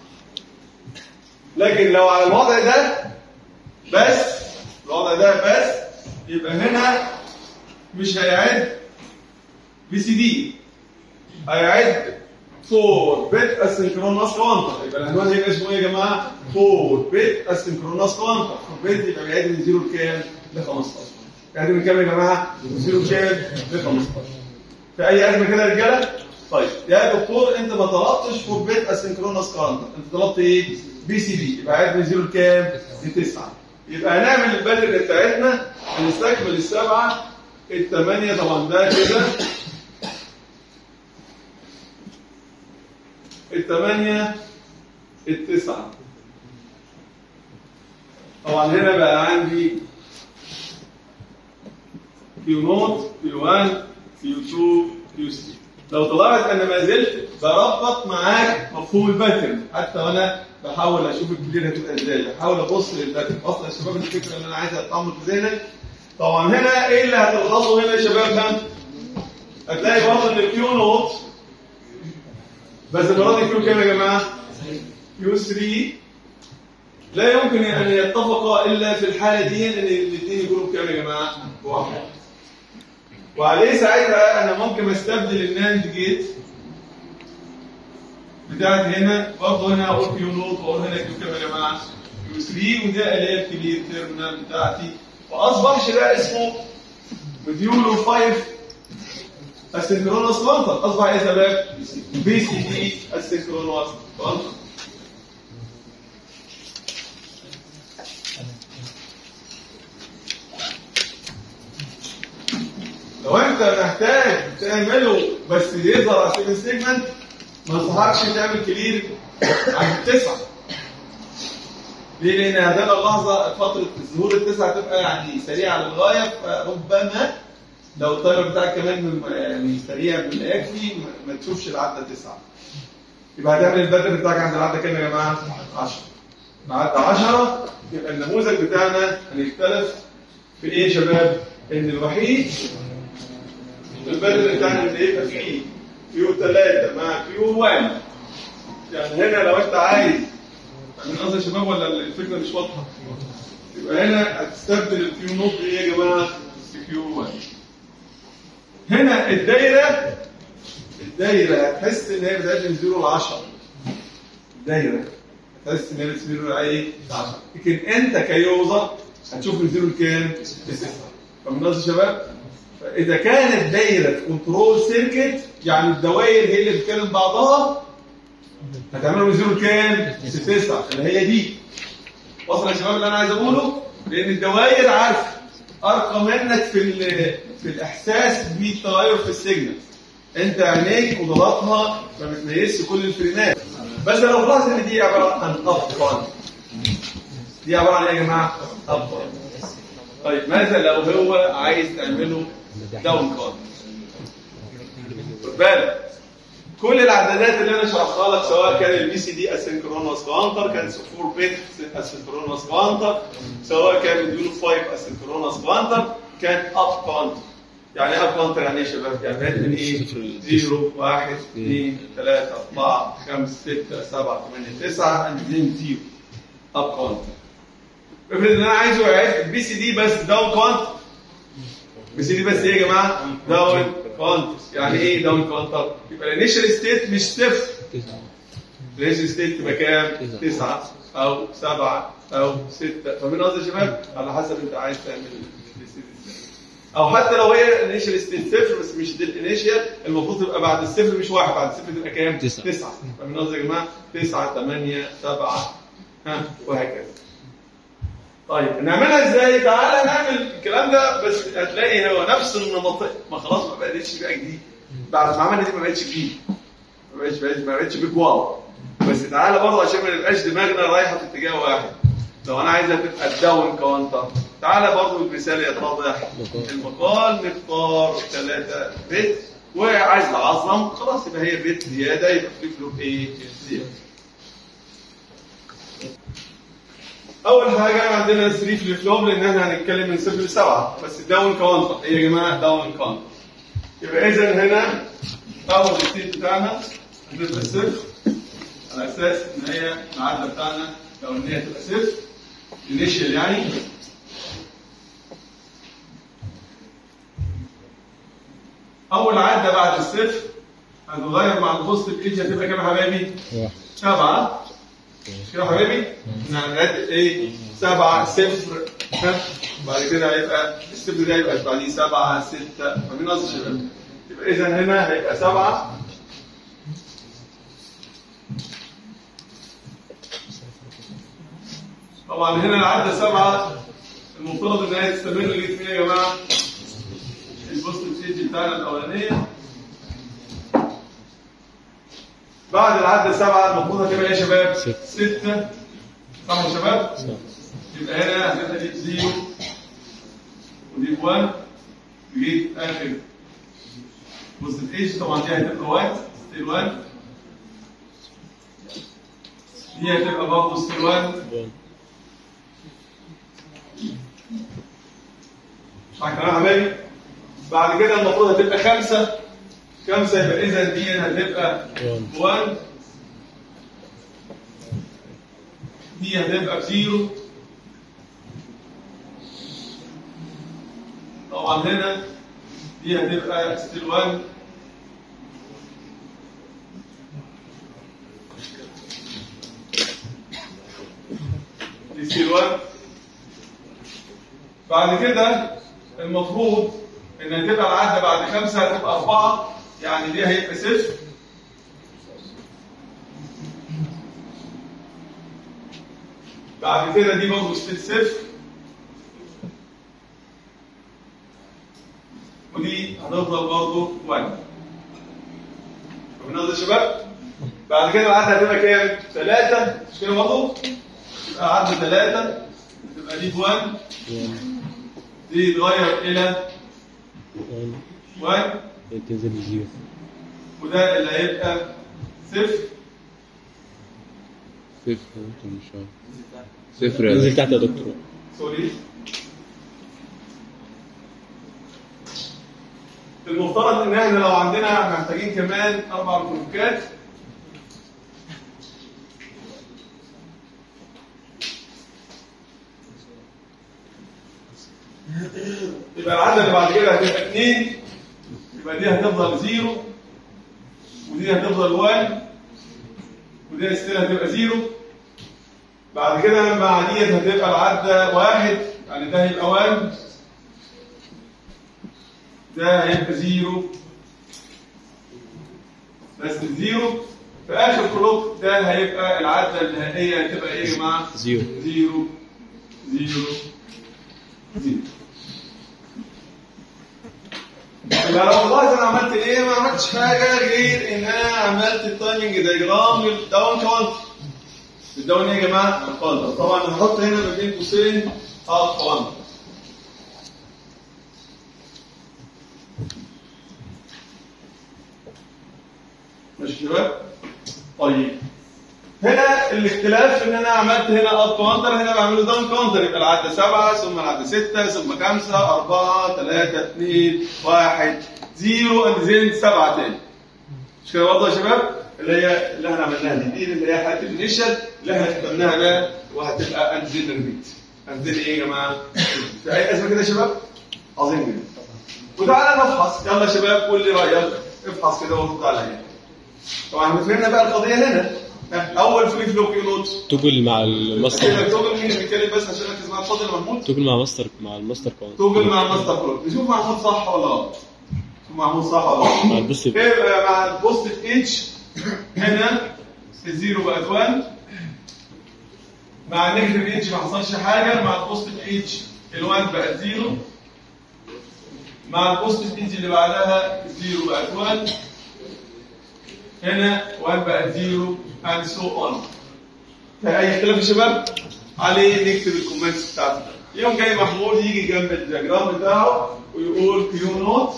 لكن لو على الوضع ده بس الوضع ده بس يبقى هنا مش هيعد بي سي دي هيعد 4 بت اسynchronous كوانتر يبقى العنوان هيبقى اسمه ايه يا جماعه 4 بت اسynchronous كوانتر بت يبقى بيعد من 0 لكام ل 15 بيعد من كام يا جماعه من 0 لكام ل 15 في اي ازمه كده يا رجاله طيب يا دكتور انت ما طلبتش 4 بت اسynchronous كوانتر انت طلبت ايه بي سي دي يبقى عد من 0 لكام ل 9 يبقى هنعمل البدل بتاعتنا هنستكمل السبعه الثمانيه طبعا ده كده الثمانية التسعة طبعا هنا بقى عندي كيو نوت كيو 1 كيو 2 كيو 3 لو طلعت انا ما زلت بربط معاك مفهوم الباترن حتى وانا بحاول اشوف الكبير هتبقى ازاي بحاول ابص للباترن اصلا يا شباب الفكره اللي انا عايز اطعمل في ذهنك طبعا هنا ايه اللي هتلحظه هنا يا شباب ده هتلاقي برضه ان الكيو نوت بس المره دي كيو كام يا جماعه؟ كيو 3 لا يمكن ان يتفقا الا في الحاله دي ان الاثنين يكونوا بكام يا جماعه؟ بواحد وعليه ساعتها انا ممكن استبدل الناند جيت بتاعت هنا برضه هنا اقول كيو نوت واقول هنا كيو كام يا جماعه؟ كيو 3 وده اللي هي الكبير تيرمينال بتاعتي فاصبحش ده اسمه مديولو 5 السنكرونوس كوانتم اصبح ايه يا شباب؟ بي سي دي السنكرونوس كوانتم لو انت محتاج تعمله بس يظهر على سيفن سيجمنت ما انصحكش تعمل كلير عند التسعه ليه؟ لان هذه اللحظه فتره ظهور التسعه تبقى يعني سريعه للغايه فربما لو التايمر بتاعك كمان من- يعني سريع بالاكفي ما- ما تشوفش العده تسعه يبقى هتعمل البدل بتاعك عند العده كام يا جماعه؟ 10 العده 10 يبقى النموذج بتاعنا هنختلف في ايه يا شباب؟ ان الوحيد البدل بتاعنا اللي يبقى فيه كيو 3 مع كيو 1 يعني هنا لو انت عايز من قصدي يا شباب ولا الفكره مش واضحه؟ يبقى هنا هتستبدل الكيو نوت بايه يا جماعه؟ بكيو 1 هنا الدايره الدايره هتحس ان هي بتعد من 0 ل 10 الدايره هتحس ان هي بتعد من 0 ل ايه؟ ل 10 لكن انت كيوزر هتشوف من 0 لكام؟ ل 6 فمن قصدي يا شباب فاذا كانت دايره كنترول سيركت يعني الدوائر هي اللي بتكلم بعضها هتعملوا من 0 لكام؟ ل 9 اللي هي دي وصل يا شباب اللي انا عايز اقوله لان الدوائر عارفه ارقى منك في ال- في الاحساس بالتغير في السيجنال انت عينيك وضغطها ما بتميزش كل الفريمات بس لو لاحظ ان دي عباره عن اب دي عباره عن ايه يا جماعه؟ اب طيب ماذا لو هو عايز تعمله داون كارد خد بالك كل الاعدادات اللي انا شرحتها لك سواء كان البي سي دي اسynchronous كوانتر كان 4 بت اسynchronous كوانتر سواء كان الديولو 5 اسynchronous كوانتر كان اب كوانتر يعني اب كوانتر يعني ايه يا شباب؟ يعني بادئ من ايه؟ 0 1 2 3 4 5 6 7 8 9 and then 0 اب كوانتر افرض ان انا عايزه يعد البي سي دي بس داون كوانتر بي سي دي بس ايه يا جماعه؟ داون كوانتر يعني ايه داون كوانتر؟ يبقى الانيشال ستيت مش صفر الانيشال ستيت تبقى كام؟ تسعة. تسعة او سبعة او ستة فمن قصدي يا شباب على حسب انت عايز تعمل الستيت ازاي او حتى لو هي الانيشال ستيت صفر بس مش دي الانيشال المفروض تبقى بعد الصفر مش واحد بعد الصفر تبقى كام؟ تسعة. تسعة فمن قصدي يا جماعه تسعة ثمانية سبعة ها وهكذا طيب نعملها ازاي؟ تعالى نعمل الكلام ده بس هتلاقي هو نفس النمط ما خلاص ما بقتش بقى جديد بعد ما عملنا دي ما بقتش جديد ما بقتش بقتش ما بقتش بيج واو بس تعالى برضه عشان ما نبقاش دماغنا رايحه في اتجاه واحد لو انا عايزها تبقى الداون كاونتر تعالى برضه المثال يتضح المقال نختار ثلاثة بت وعايز اعظم خلاص يبقى هي بت زياده يبقى فليب فلوب ايه زياده اول حاجه عندنا 3 فليب فلوب لان احنا هنتكلم من صفر لسبعه بس الداون كاونتر ايه يا جماعه داون كاونتر يبقى اذا هنا اول ستيت بتاعنا هتبقى صفر على اساس ان هي المعادله بتاعنا لو ان هي تبقى صفر انيشال يعني اول عده بعد الصفر هتتغير مع البوزيتيف ايدج هتبقى كام يا حبايبي؟ واحد سبعة مش كده يا حبايبي؟ يعني نعد ايه؟ سبعة صفر ها؟ بعد كده هيبقى الصفر ده هيبقى بعديه سبعة ستة فاهمين قصدي يا شباب؟ يبقى إذا هنا هيبقى سبعة طبعا هنا العدة سبعة المفترض إن هي تستمر لغاية فين يا جماعة؟ البوست ايدج بتاعنا الأولانية بعد العدة سبعة المفروض هتبقى ايه يا شباب؟ ستة. ستة صح يا شباب؟ صح. يبقى هنا هتبقى دي بزيرو ودي بوان جيت اخر بص الايش طبعا دي هتبقى 1 ستيل 1 دي هتبقى برضه ستيل 1 وان. صح كلام يا حبايبي؟ بعد كده المفروض هتبقى خمسة خمسة يبقى إذا دي هتبقى وان. 1 دي هتبقى بزيرو طبعا هنا دي هتبقى ستيل 1 دي ستيل 1 بعد كده المفروض ان هتبقى العدة بعد خمسة هتبقى أربعة يعني دي هيبقى صفر بعد كده دي برضه ستيل صفر ودي هتفضل برضه 1 فاهمين قصدي يا شباب؟ بعد كده العدة هتبقى كام؟ 3 مش كده برضه؟ يبقى عدة 3 تبقى دي 1 وان. دي يتغير إلى وان. 1 تنزل بزيرو وده اللي هيبقى صفر صفر انت مش عارف صفر يا تنزل دكتور. تحت يا دكتور سوري المفترض ان احنا لو عندنا محتاجين كمان اربع ركوكات يبقى العدد اللي بعد كده هتبقى 2 يبقى دي هتفضل زيرو ودي هتفضل 1 ودي ستيل هتبقى زيرو بعد كده مع ديت هتبقى العدة واحد يعني ده هيبقى 1 ده هيبقى زيرو بس الزيرو في اخر كلوك ده هيبقى العدة النهائية هتبقى ايه يا جماعة؟ زيرو. زيرو زيرو زيرو يبقى لو والله انا عملت ايه ما عملتش حاجه غير ان انا عملت التايمنج دايجرام للداون كاونت الداون ايه يا جماعه الكاونتر طبعا هنحط هنا ما بين قوسين اب كاونتر ماشي يا شباب طيب هنا الاختلاف ان انا عملت هنا اب كاونتر هنا بعمله داون كاونتر يبقى العدة سبعة ثم العدة ستة ثم خمسة أربعة ثلاثة اثنين واحد زيرو اند زين سبعة تاني مش كده برضه يا شباب اللي هي اللي احنا عملناها دي دي اللي هي حالة الانيشال اللي احنا كتبناها ده وهتبقى اند زين ريبيت اند زين ايه يا جماعة؟ في أي أزمة كده يا شباب؟ عظيم جدا وتعالى نفحص يلا يا شباب قول لي رأيك افحص كده ورد عليا طبعا احنا فهمنا بقى القضية هنا ها، أول فري فلو كيو نوت توجل مع الماستر كده توجل مين اللي بيتكلم بس عشان ركز مع اتفضل يا محمود توجل مع ماستر مع الماستر كاونت توجل مع الماستر كلوك نشوف محمود صح ولا غلط شوف محمود صح ولا غلط مع البوست يبقى مع البوست اتش هنا الزيرو بقت 1 مع النيجاتيف اتش ما حصلش حاجه مع البوست اتش ال1 بقت 0 مع البوست اتش اللي بعدها الزيرو بقت 1 هنا 1 بقت 0 and so on في اي اختلاف يا شباب عليه نكتب الكومنتس بتاعته يوم جاي محمود يجي جنب الدياجرام بتاعه ويقول كيو نوت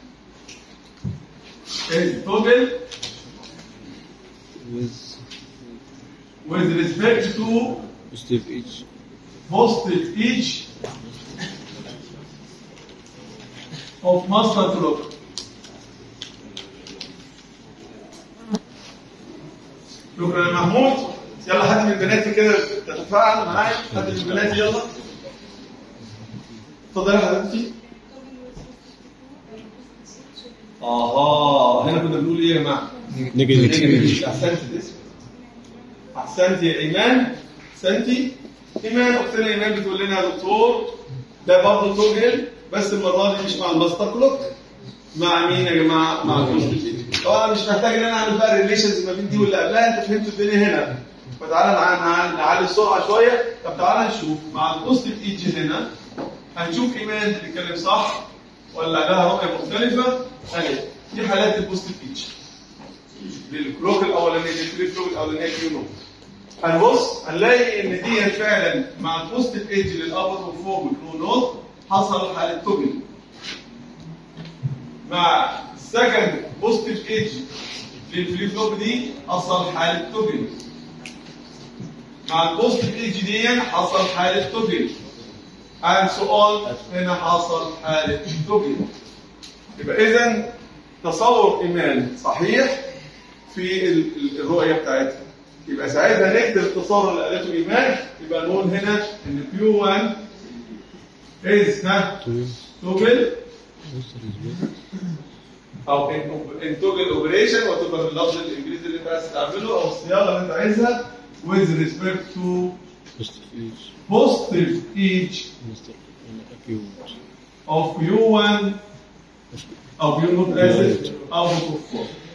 is total with respect to بوزيتيف اتش posted each of master clock. شكرا يا محمود يلا حد من البنات كده تتفاعل معايا حد من البنات يلا اتفضل يا حبيبتي اها اه هنا كنا بنقول ايه يا جماعه؟ نيجاتيف احسنت الاسم احسنت يا ايمان احسنتي ايمان اختنا ايمان بتقول لنا يا دكتور ده برضه توجل بس المره دي مش مع الماستر كلوك مع مين يا جماعه؟ مع البوست طبعا مش محتاج ان انا اعمل بقى ريليشنز ما بين دي واللي قبلها انت فهمت الدنيا هنا فتعالى نع- نع- نعلي السرعه شويه طب تعالى نشوف مع البوست ايدج هنا هنشوف ايمان بتتكلم صح ولا لها رؤيه مختلفه اهي دي حالات البوست ايدج للكلوك الاولانيه للفري كلوك الاولانيه كيو نوت هنبص هنلاقي ان دي فعلا مع البوست ايدج للابر وفوق بالكيو نوت حصل حاله توجل مع السكند بوزيتيف ايدج للفليب فلوب دي حصل حاله توجل مع البوزيتيف ايدج دي حصل حاله توجل and so on هنا حصل حاله توجل يبقى اذا تصور ايمان صحيح في ال- ال- الرؤيه بتاعتها يبقى ساعتها نكتب التصور اللي قالته ايمان يبقى نقول هنا ان كيو 1 از ها توجل او انتوجل اوبريشن وتبقى باللفظ الانجليزي اللي انت عايز تعمله او الصياغه اللي انت عايزها with respect to بوست ايج positive each مستر اكيوت of Q1 او Q not اسف او Q4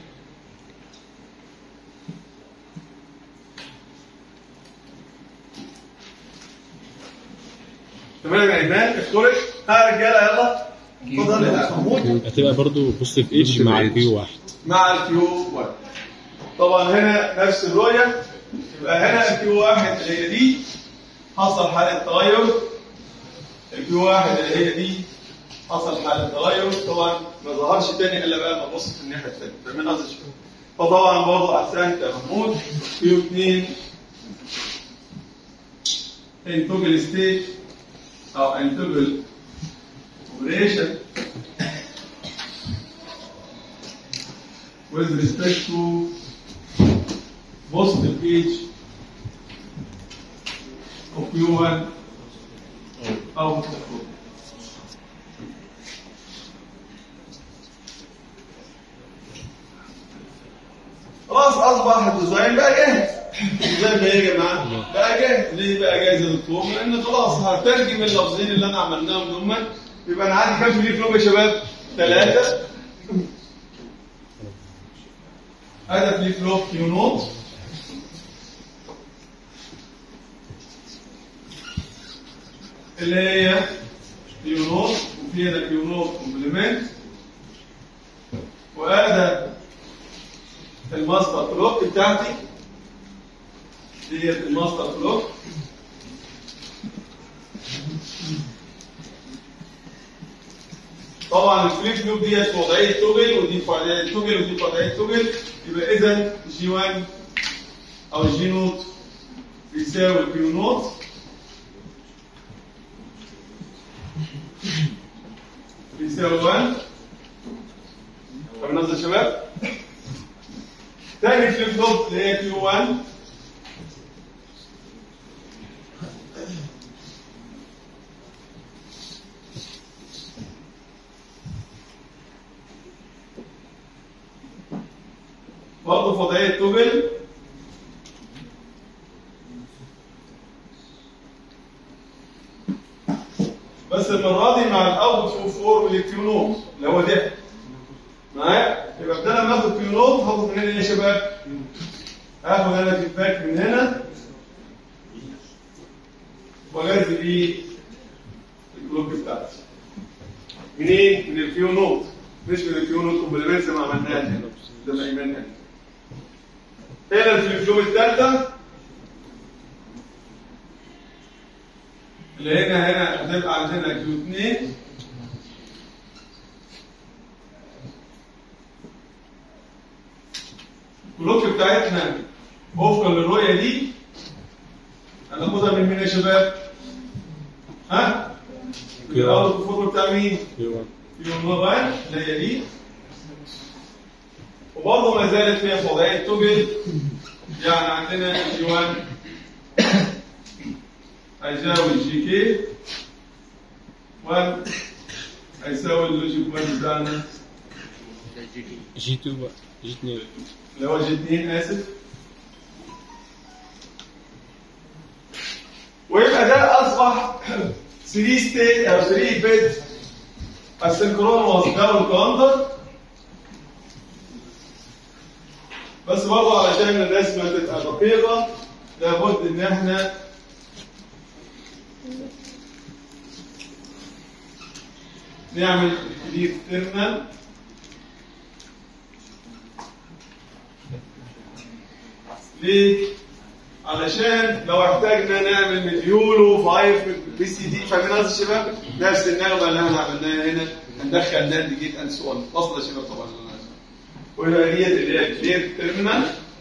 تمام يا ايمان اخترق ها يا رجاله يلا اتفضل يا محمود هتبقى برضو بوست ايج مع البي واحد مع الكيو 1 طبعا هنا نفس الرؤيه يبقى هنا الكيو 1 اللي هي دي حصل حاله تغير الكيو 1 اللي هي دي حصل حاله تغير طبعا ما ظهرش تاني الا بقى ما ابص في الناحيه الثانيه فاهمين قصدي شويه فطبعا برضه احسنت يا محمود كيو 2 انتوجل ستيت او انتوجل اوبريشن with respect to positive age of Q1 أو مستقبل. خلاص أصبح الديزاين بقى جاهز الديزاين بقى إيه يا جماعة؟ بقى جاهز ليه بقى جاهز يا دكتور؟ لأن خلاص هترجم اللفظين اللي أنا عملناهم دول يبقى أنا عندي كام فري فلوب يا شباب؟ ثلاثة هذا فليب فلوب كيو نوت اللي هي كيو نوت وفي هنا كيو نوت كومبلمنت وهذا الماستر كلوك بتاعتي ديت الماستر كلوك طبعا الفليب فلوب ديت في وضعيه توجل ودي في وضعيه توجل ودي في وضعيه توجل يبقى اذا جي 1 او جي نوت بيساوي كيو نوت بيساوي 1 فبننزل يا شباب تاني فليب فلوب اللي هي كيو 1 برضه في وضعية توجل بس المرة دي مع الأوت اوف فور والكيو نوت اللي هو ده معايا يبقى بدل ما اخد كيو نوت هاخد من هنا ايه يا شباب؟ هاخد انا فيدباك من هنا واجذب بيه البلوك بتاعتي منين؟ من الكيو نوت مش من الكيو نوت كومبلمنت زي ما عملناها هنا زي ما ايمان قال هنا الفليب فلوب الثالثة اللي هنا هنا هتبقى عندنا كيو 2 الكلوك بتاعتنا وفقا للرؤية دي هناخدها من مين يا شباب؟ ها؟ من الأول الفورم بتاع مين؟ بي 1 يوم نوفان اللي هي دي وبرضه ما زالت فيها في وضعيه توجل يعني عندنا جي 1 هيساوي جي كي 1 هيساوي اللوجيك 1 بتاعنا جي 2 بقى جي 2 اللي هو جي 2 اسف ويبقى ده اصبح 3 ستيت او 3 بيت السنكرونوس داون كاونتر بس برضه علشان الناس ما تبقى دقيقه لابد ان احنا نعمل كلير تيرمينال ليه؟ علشان لو احتاجنا نعمل مديولو 5 بي سي دي فاهمين قصدي يا شباب؟ نفس النغمه اللي احنا عملناها هنا هندخل ناند جيت اند سو اون فاصله يا شباب طبعا ويبقى ديت اللي هي كلير تيرمينال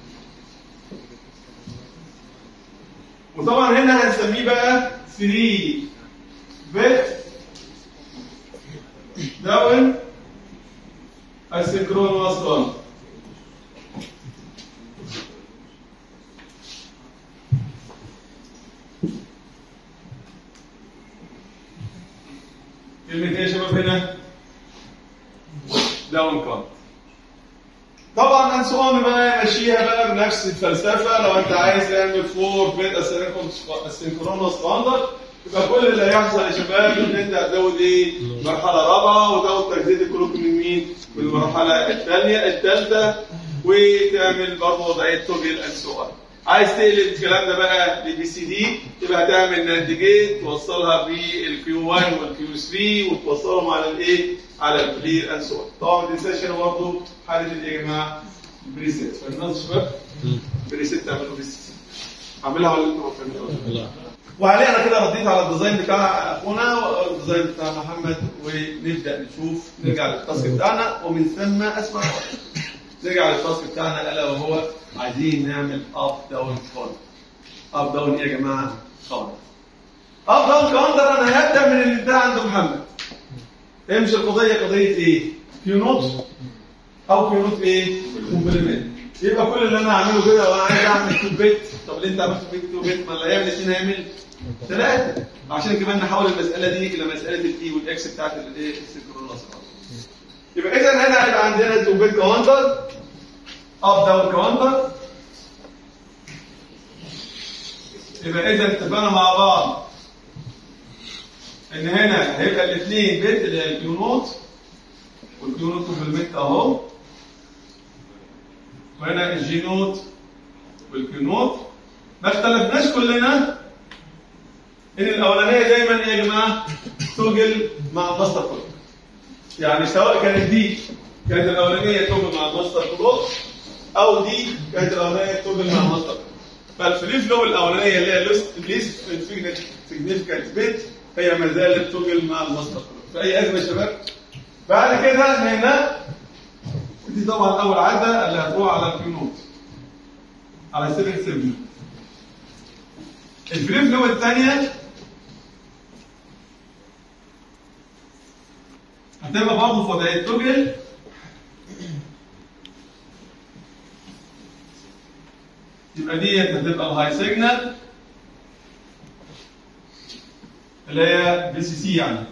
وطبعا هنا هنسميه بقى 3 بت داون السنكرونوس كونت كلمة ايه يا شباب هنا؟ داون كونت طبعا انسون بقى ماشيها بقى بنفس الفلسفه لو انت عايز تعمل فور بيت السنكرونوس ستاندرد يبقى كل اللي هيحصل يا شباب ان انت هتزود ايه؟ مرحله رابعه وتاخد تجديد الكلوك من مين؟ من المرحله الثانيه الثالثه وتعمل برضه وضعيه توجل اند سو اون عايز تقلب الكلام ده بقى لبي سي دي تبقى هتعمل ناند جيت توصلها بالكيو 1 والكيو 3 وتوصلهم على الايه؟ على الكلير اند سو اون طبعا ما تنساش هنا برضه حاله الايه يا جماعه؟ بريسيت فالناس شباب بريسيت تعملوا بريسيت اعملها ولا انتوا فاهمين لا وعليه انا كده رديت على الديزاين بتاع اخونا والديزاين بتاع محمد ونبدا نشوف نرجع للتاسك بتاعنا ومن ثم اسمع نرجع للتاسك بتاعنا الا وهو عايزين نعمل اب داون كاونتر اب داون ايه يا جماعه؟ كاونتر اب داون كاونتر انا هبدا من اللي انتهى عند محمد امشي القضيه قضيه ايه؟ كيو نوت او كيو نوت ايه؟ كومبلمنت يبقى كل اللي انا هعمله كده وانا عايز اعمل تو بيت طب اللي انت عملته بيت تو بيت ما اللي هيعمل اثنين هيعمل ثلاثه عشان كمان نحول المساله دي الى مساله الاي والاكس بتاعت الايه السنكرونس يبقى اذا هنا هيبقى عندنا تو بيت كاونتر اب داون كاونتر يبقى اذا اتفقنا مع بعض ان هنا هيبقى الاثنين بيت اللي هي الكيو نوت والكيو نوت كومبلمنت اهو وهنا الجي نوت والكيو نوت ما اختلفناش كلنا ان الاولانيه دايما يا جماعه توجل مع الماستر كلوك يعني سواء كانت دي كانت الاولانيه توجل مع الماستر كلوك او دي كانت الاولانيه توجل مع الماستر كلوك فالفري فلو الاولانيه اللي هي ليست سيجنيفيكانت بيت هي ما زالت توجل مع الماستر كلوك في اي ازمه يا شباب بعد كده هنا دي طبعا اول عاده اللي هتروح على الكيو نوت على 7 7 الفري فلو الثانيه هتبقى برضه في وضعيه توجل يبقى ديت هتبقى الهاي سيجنال اللي هي بي سي سي يعني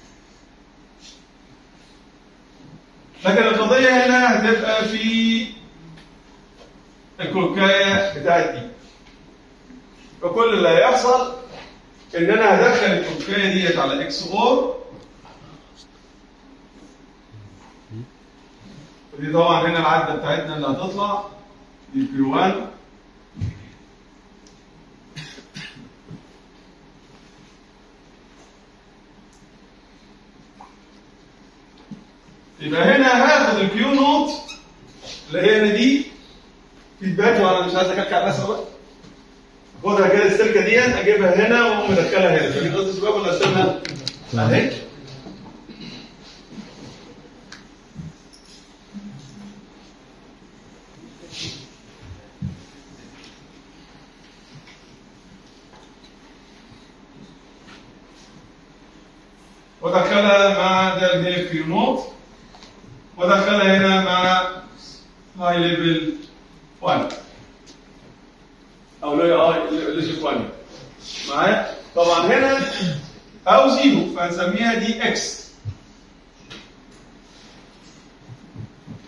لكن القضية هنا هتبقى في الكلوكاية بتاعت دي فكل اللي هيحصل ان انا هدخل الكلوكاية ديت على اكس اور ودي طبعا هنا العدة بتاعتنا اللي هتطلع دي بي 1 يبقى هنا هاخد الكيو نوت اللي هي هنا دي فيدباك وانا مش عايز اكلكع الرسمه بقى خدها كده السلكه دي اجيبها هنا واقوم مدخلها هنا فاهمين قصدي شباب ولا استنى اهي ودخلها مع ده اللي هي الكيو نوت ودخلها هنا مع هاي ليفل 1 او لو هاي ليفل 1 معايا طبعا هنا او زيرو فهنسميها دي اكس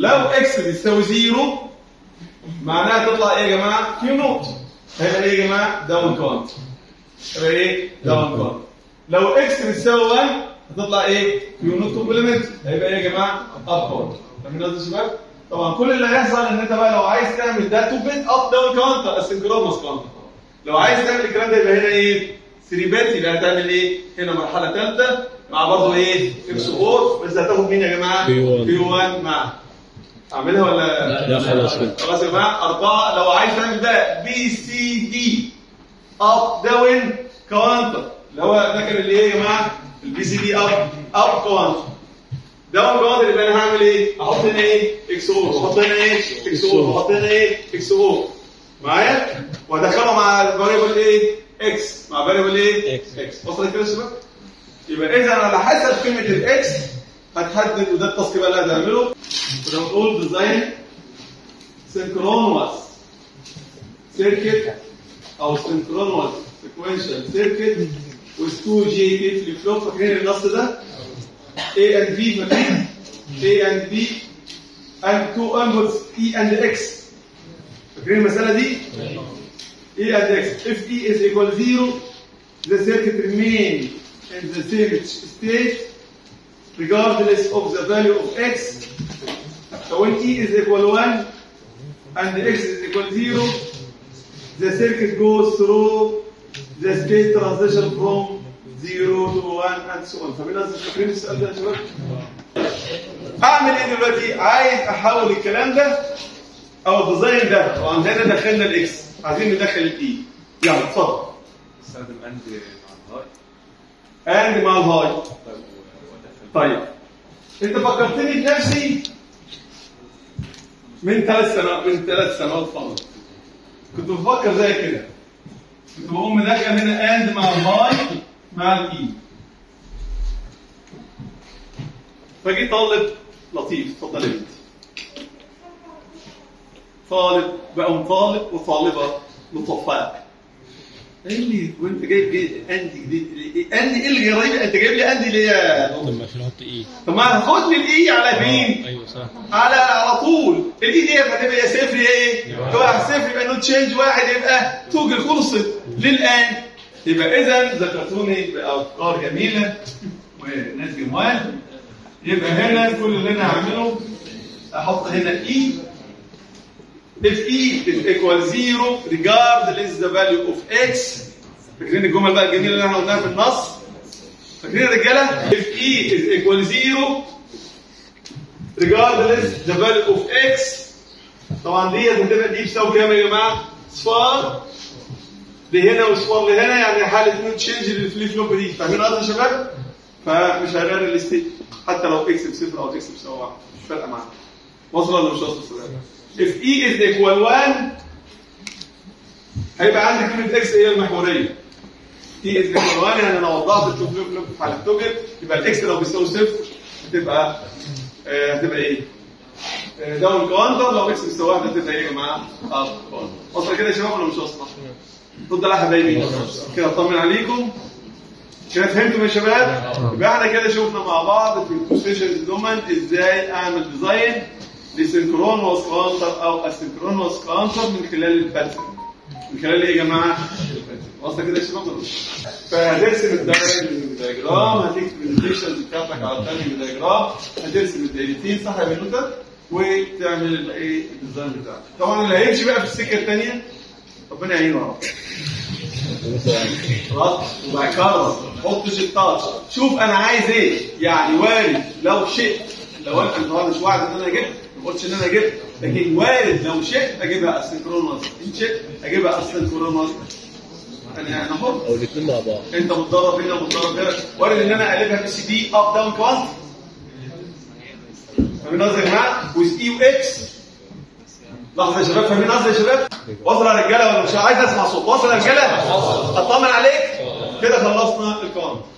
لو اكس بيساوي زيرو معناها تطلع ايه يا جماعه كيو نوت هيبقى ايه يا جماعه داون كونت يبقى ايه داون كونت لو اكس بتساوي 1 هتطلع ايه كيو نوت كومبلمنت هيبقى ايه يا جماعه اب كونت فاهمين قصدي يا شباب طبعا كل اللي هيحصل ان انت بقى لو عايز تعمل ده 2 بت اب داون كونت اسynchronous كونت لو عايز تعمل الكلام ده يبقى هنا ايه 3 بت يبقى هتعمل ايه هنا مرحله ثالثه مع برضه ايه اكس اور بس هتاخد مين يا جماعه P1. بي 1 مع اعملها ولا لا خلاص كده خلاص يا جماعه اربعه لو عايز تعمل ده بي سي دي اب داون كوانتر اللي هو ده كان اللي ايه يا جماعه البي سي دي اب اب كوانتر داون كوانتر يبقى انا هعمل ايه؟ احط هنا ايه؟ اكس او احط هنا ايه؟ اكس او احط هنا ايه؟ اكس او معايا؟ وادخله مع فاريبل ايه؟ اكس مع فاريبل ايه؟ X. اكس وصلت كده يا شباب؟ يبقى اذا على حسب قيمه الاكس هتحدد وده التاسك بقى اللي هتعمله كنا بنقول ديزاين سينكرونوس سيركت او سينكرونوس سيكوينشال سيركت with 2 جي كي فليب فلوب فاكرين النص ده؟ A and B فاكرين؟ A and B and two inputs E and X فاكرين المسألة دي؟ E and X if E is equal to 0 the circuit remain in the same state regardless of the value of X so when E is equal to 1 and X is equal to 0 the circuit goes through the state transition from 0 to 1 and so on فمين قصدي فاكرين السؤال ده يا شباب؟ اعمل ايه دلوقتي؟ عايز احول الكلام ده او الديزاين ده وعندنا دخلنا الاكس عايزين ندخل الاي يلا اتفضل استخدم اند مع الهاي اند مع الهاي طيب وادخل طيب انت فكرتني بنفسي من ثلاث سنوات من ثلاث سنوات فقط كنت بفكر زي كده كنت بقوم مدخل هنا اند مع الهاي مع الاي فجي طالب لطيف اتفضل يا بنتي طالب بقى طالب وطالبه لطفاء قال لي وانت جايب ايه اندي دي اندي ايه اللي غريب انت جايب لي اندي ليه يا طب ما في نحط ايه طب ما خد لي الاي على آه، فين ايوه صح على على طول الاي دي هتبقى يا صفر يا ايه واحد صفر يبقى نوت تشينج واحد يبقى توجل خلصت للان يبقى اذا ذكرتوني بافكار جميله وناس جمال يبقى هنا كل اللي انا هعمله احط هنا اي if e is equal 0 regardless the value of x فاكرين الجمل بقى الجميله اللي احنا قلناها في النص فاكرين يا رجاله if e is equal 0 regardless the value of x طبعا دي هتبقى دي بتساوي كام يا جماعه؟ صفار لهنا وصفار لهنا يعني حاله نوت تشينج للفليب فلوب دي فاهمين قصدي يا شباب؟ فمش هغير الستيت حتى لو اكس بصفر او اكس بيساوي واحد مش فارقه معانا وصل ولا مش واصل السؤال؟ if e is equal 1 هيبقى عندي كلمه اكس هي المحوريه e is equal 1 يعني انا وضعت الفليب فلوب في حاله توجد يبقى الاكس لو بيساوي صفر هتبقى آه، هتبقى ايه؟ آه، داون كوانتر لو اكس بيساوي واحد هتبقى ايه يا جماعه؟ اب كوانتر واصله كده يا شباب ولا مش واصله؟ اتفضل يا حبايبي كده اطمن عليكم كده فهمتوا يا شباب؟ يبقى احنا كده شفنا مع بعض في البوزيشنز دومن ازاي اعمل ديزاين لسنكرونوس كوانتر او اسynchronous كوانتر من خلال الباترن من خلال ايه يا جماعه؟ واصله كده يا شباب ولا مش؟ فهترسم الدايجرام هتكتب الديكشنز بتاعتك على التاني دايجرام هترسم الدايرتين صح يا بنوته وتعمل الايه الديزاين بتاعك طبعا اللي هيمشي بقى في السكه الثانيه ربنا يعينه يا رب خلاص وبكرر حطش التاتش شوف انا عايز ايه يعني وارد لو شئت لو انا النهارده مش وعد ان انا جبت ما قلتش ان انا جبت لكن وارد لو شئت اجيبها اسynchronous ان شئت اجيبها اسynchronous انا انا حر او الاثنين مع بعض انت متدرب هنا متدرب هنا وارد ان انا اقلبها بي سي دي اب داون كوانت فاهمين قصدي يا جماعه ويز اي واكس لحظه يا شباب فاهمين قصدي يا شباب وصل يا رجاله ولا مش عايز اسمع صوت وصل يا رجاله اطمن عليك كده خلصنا الكوانت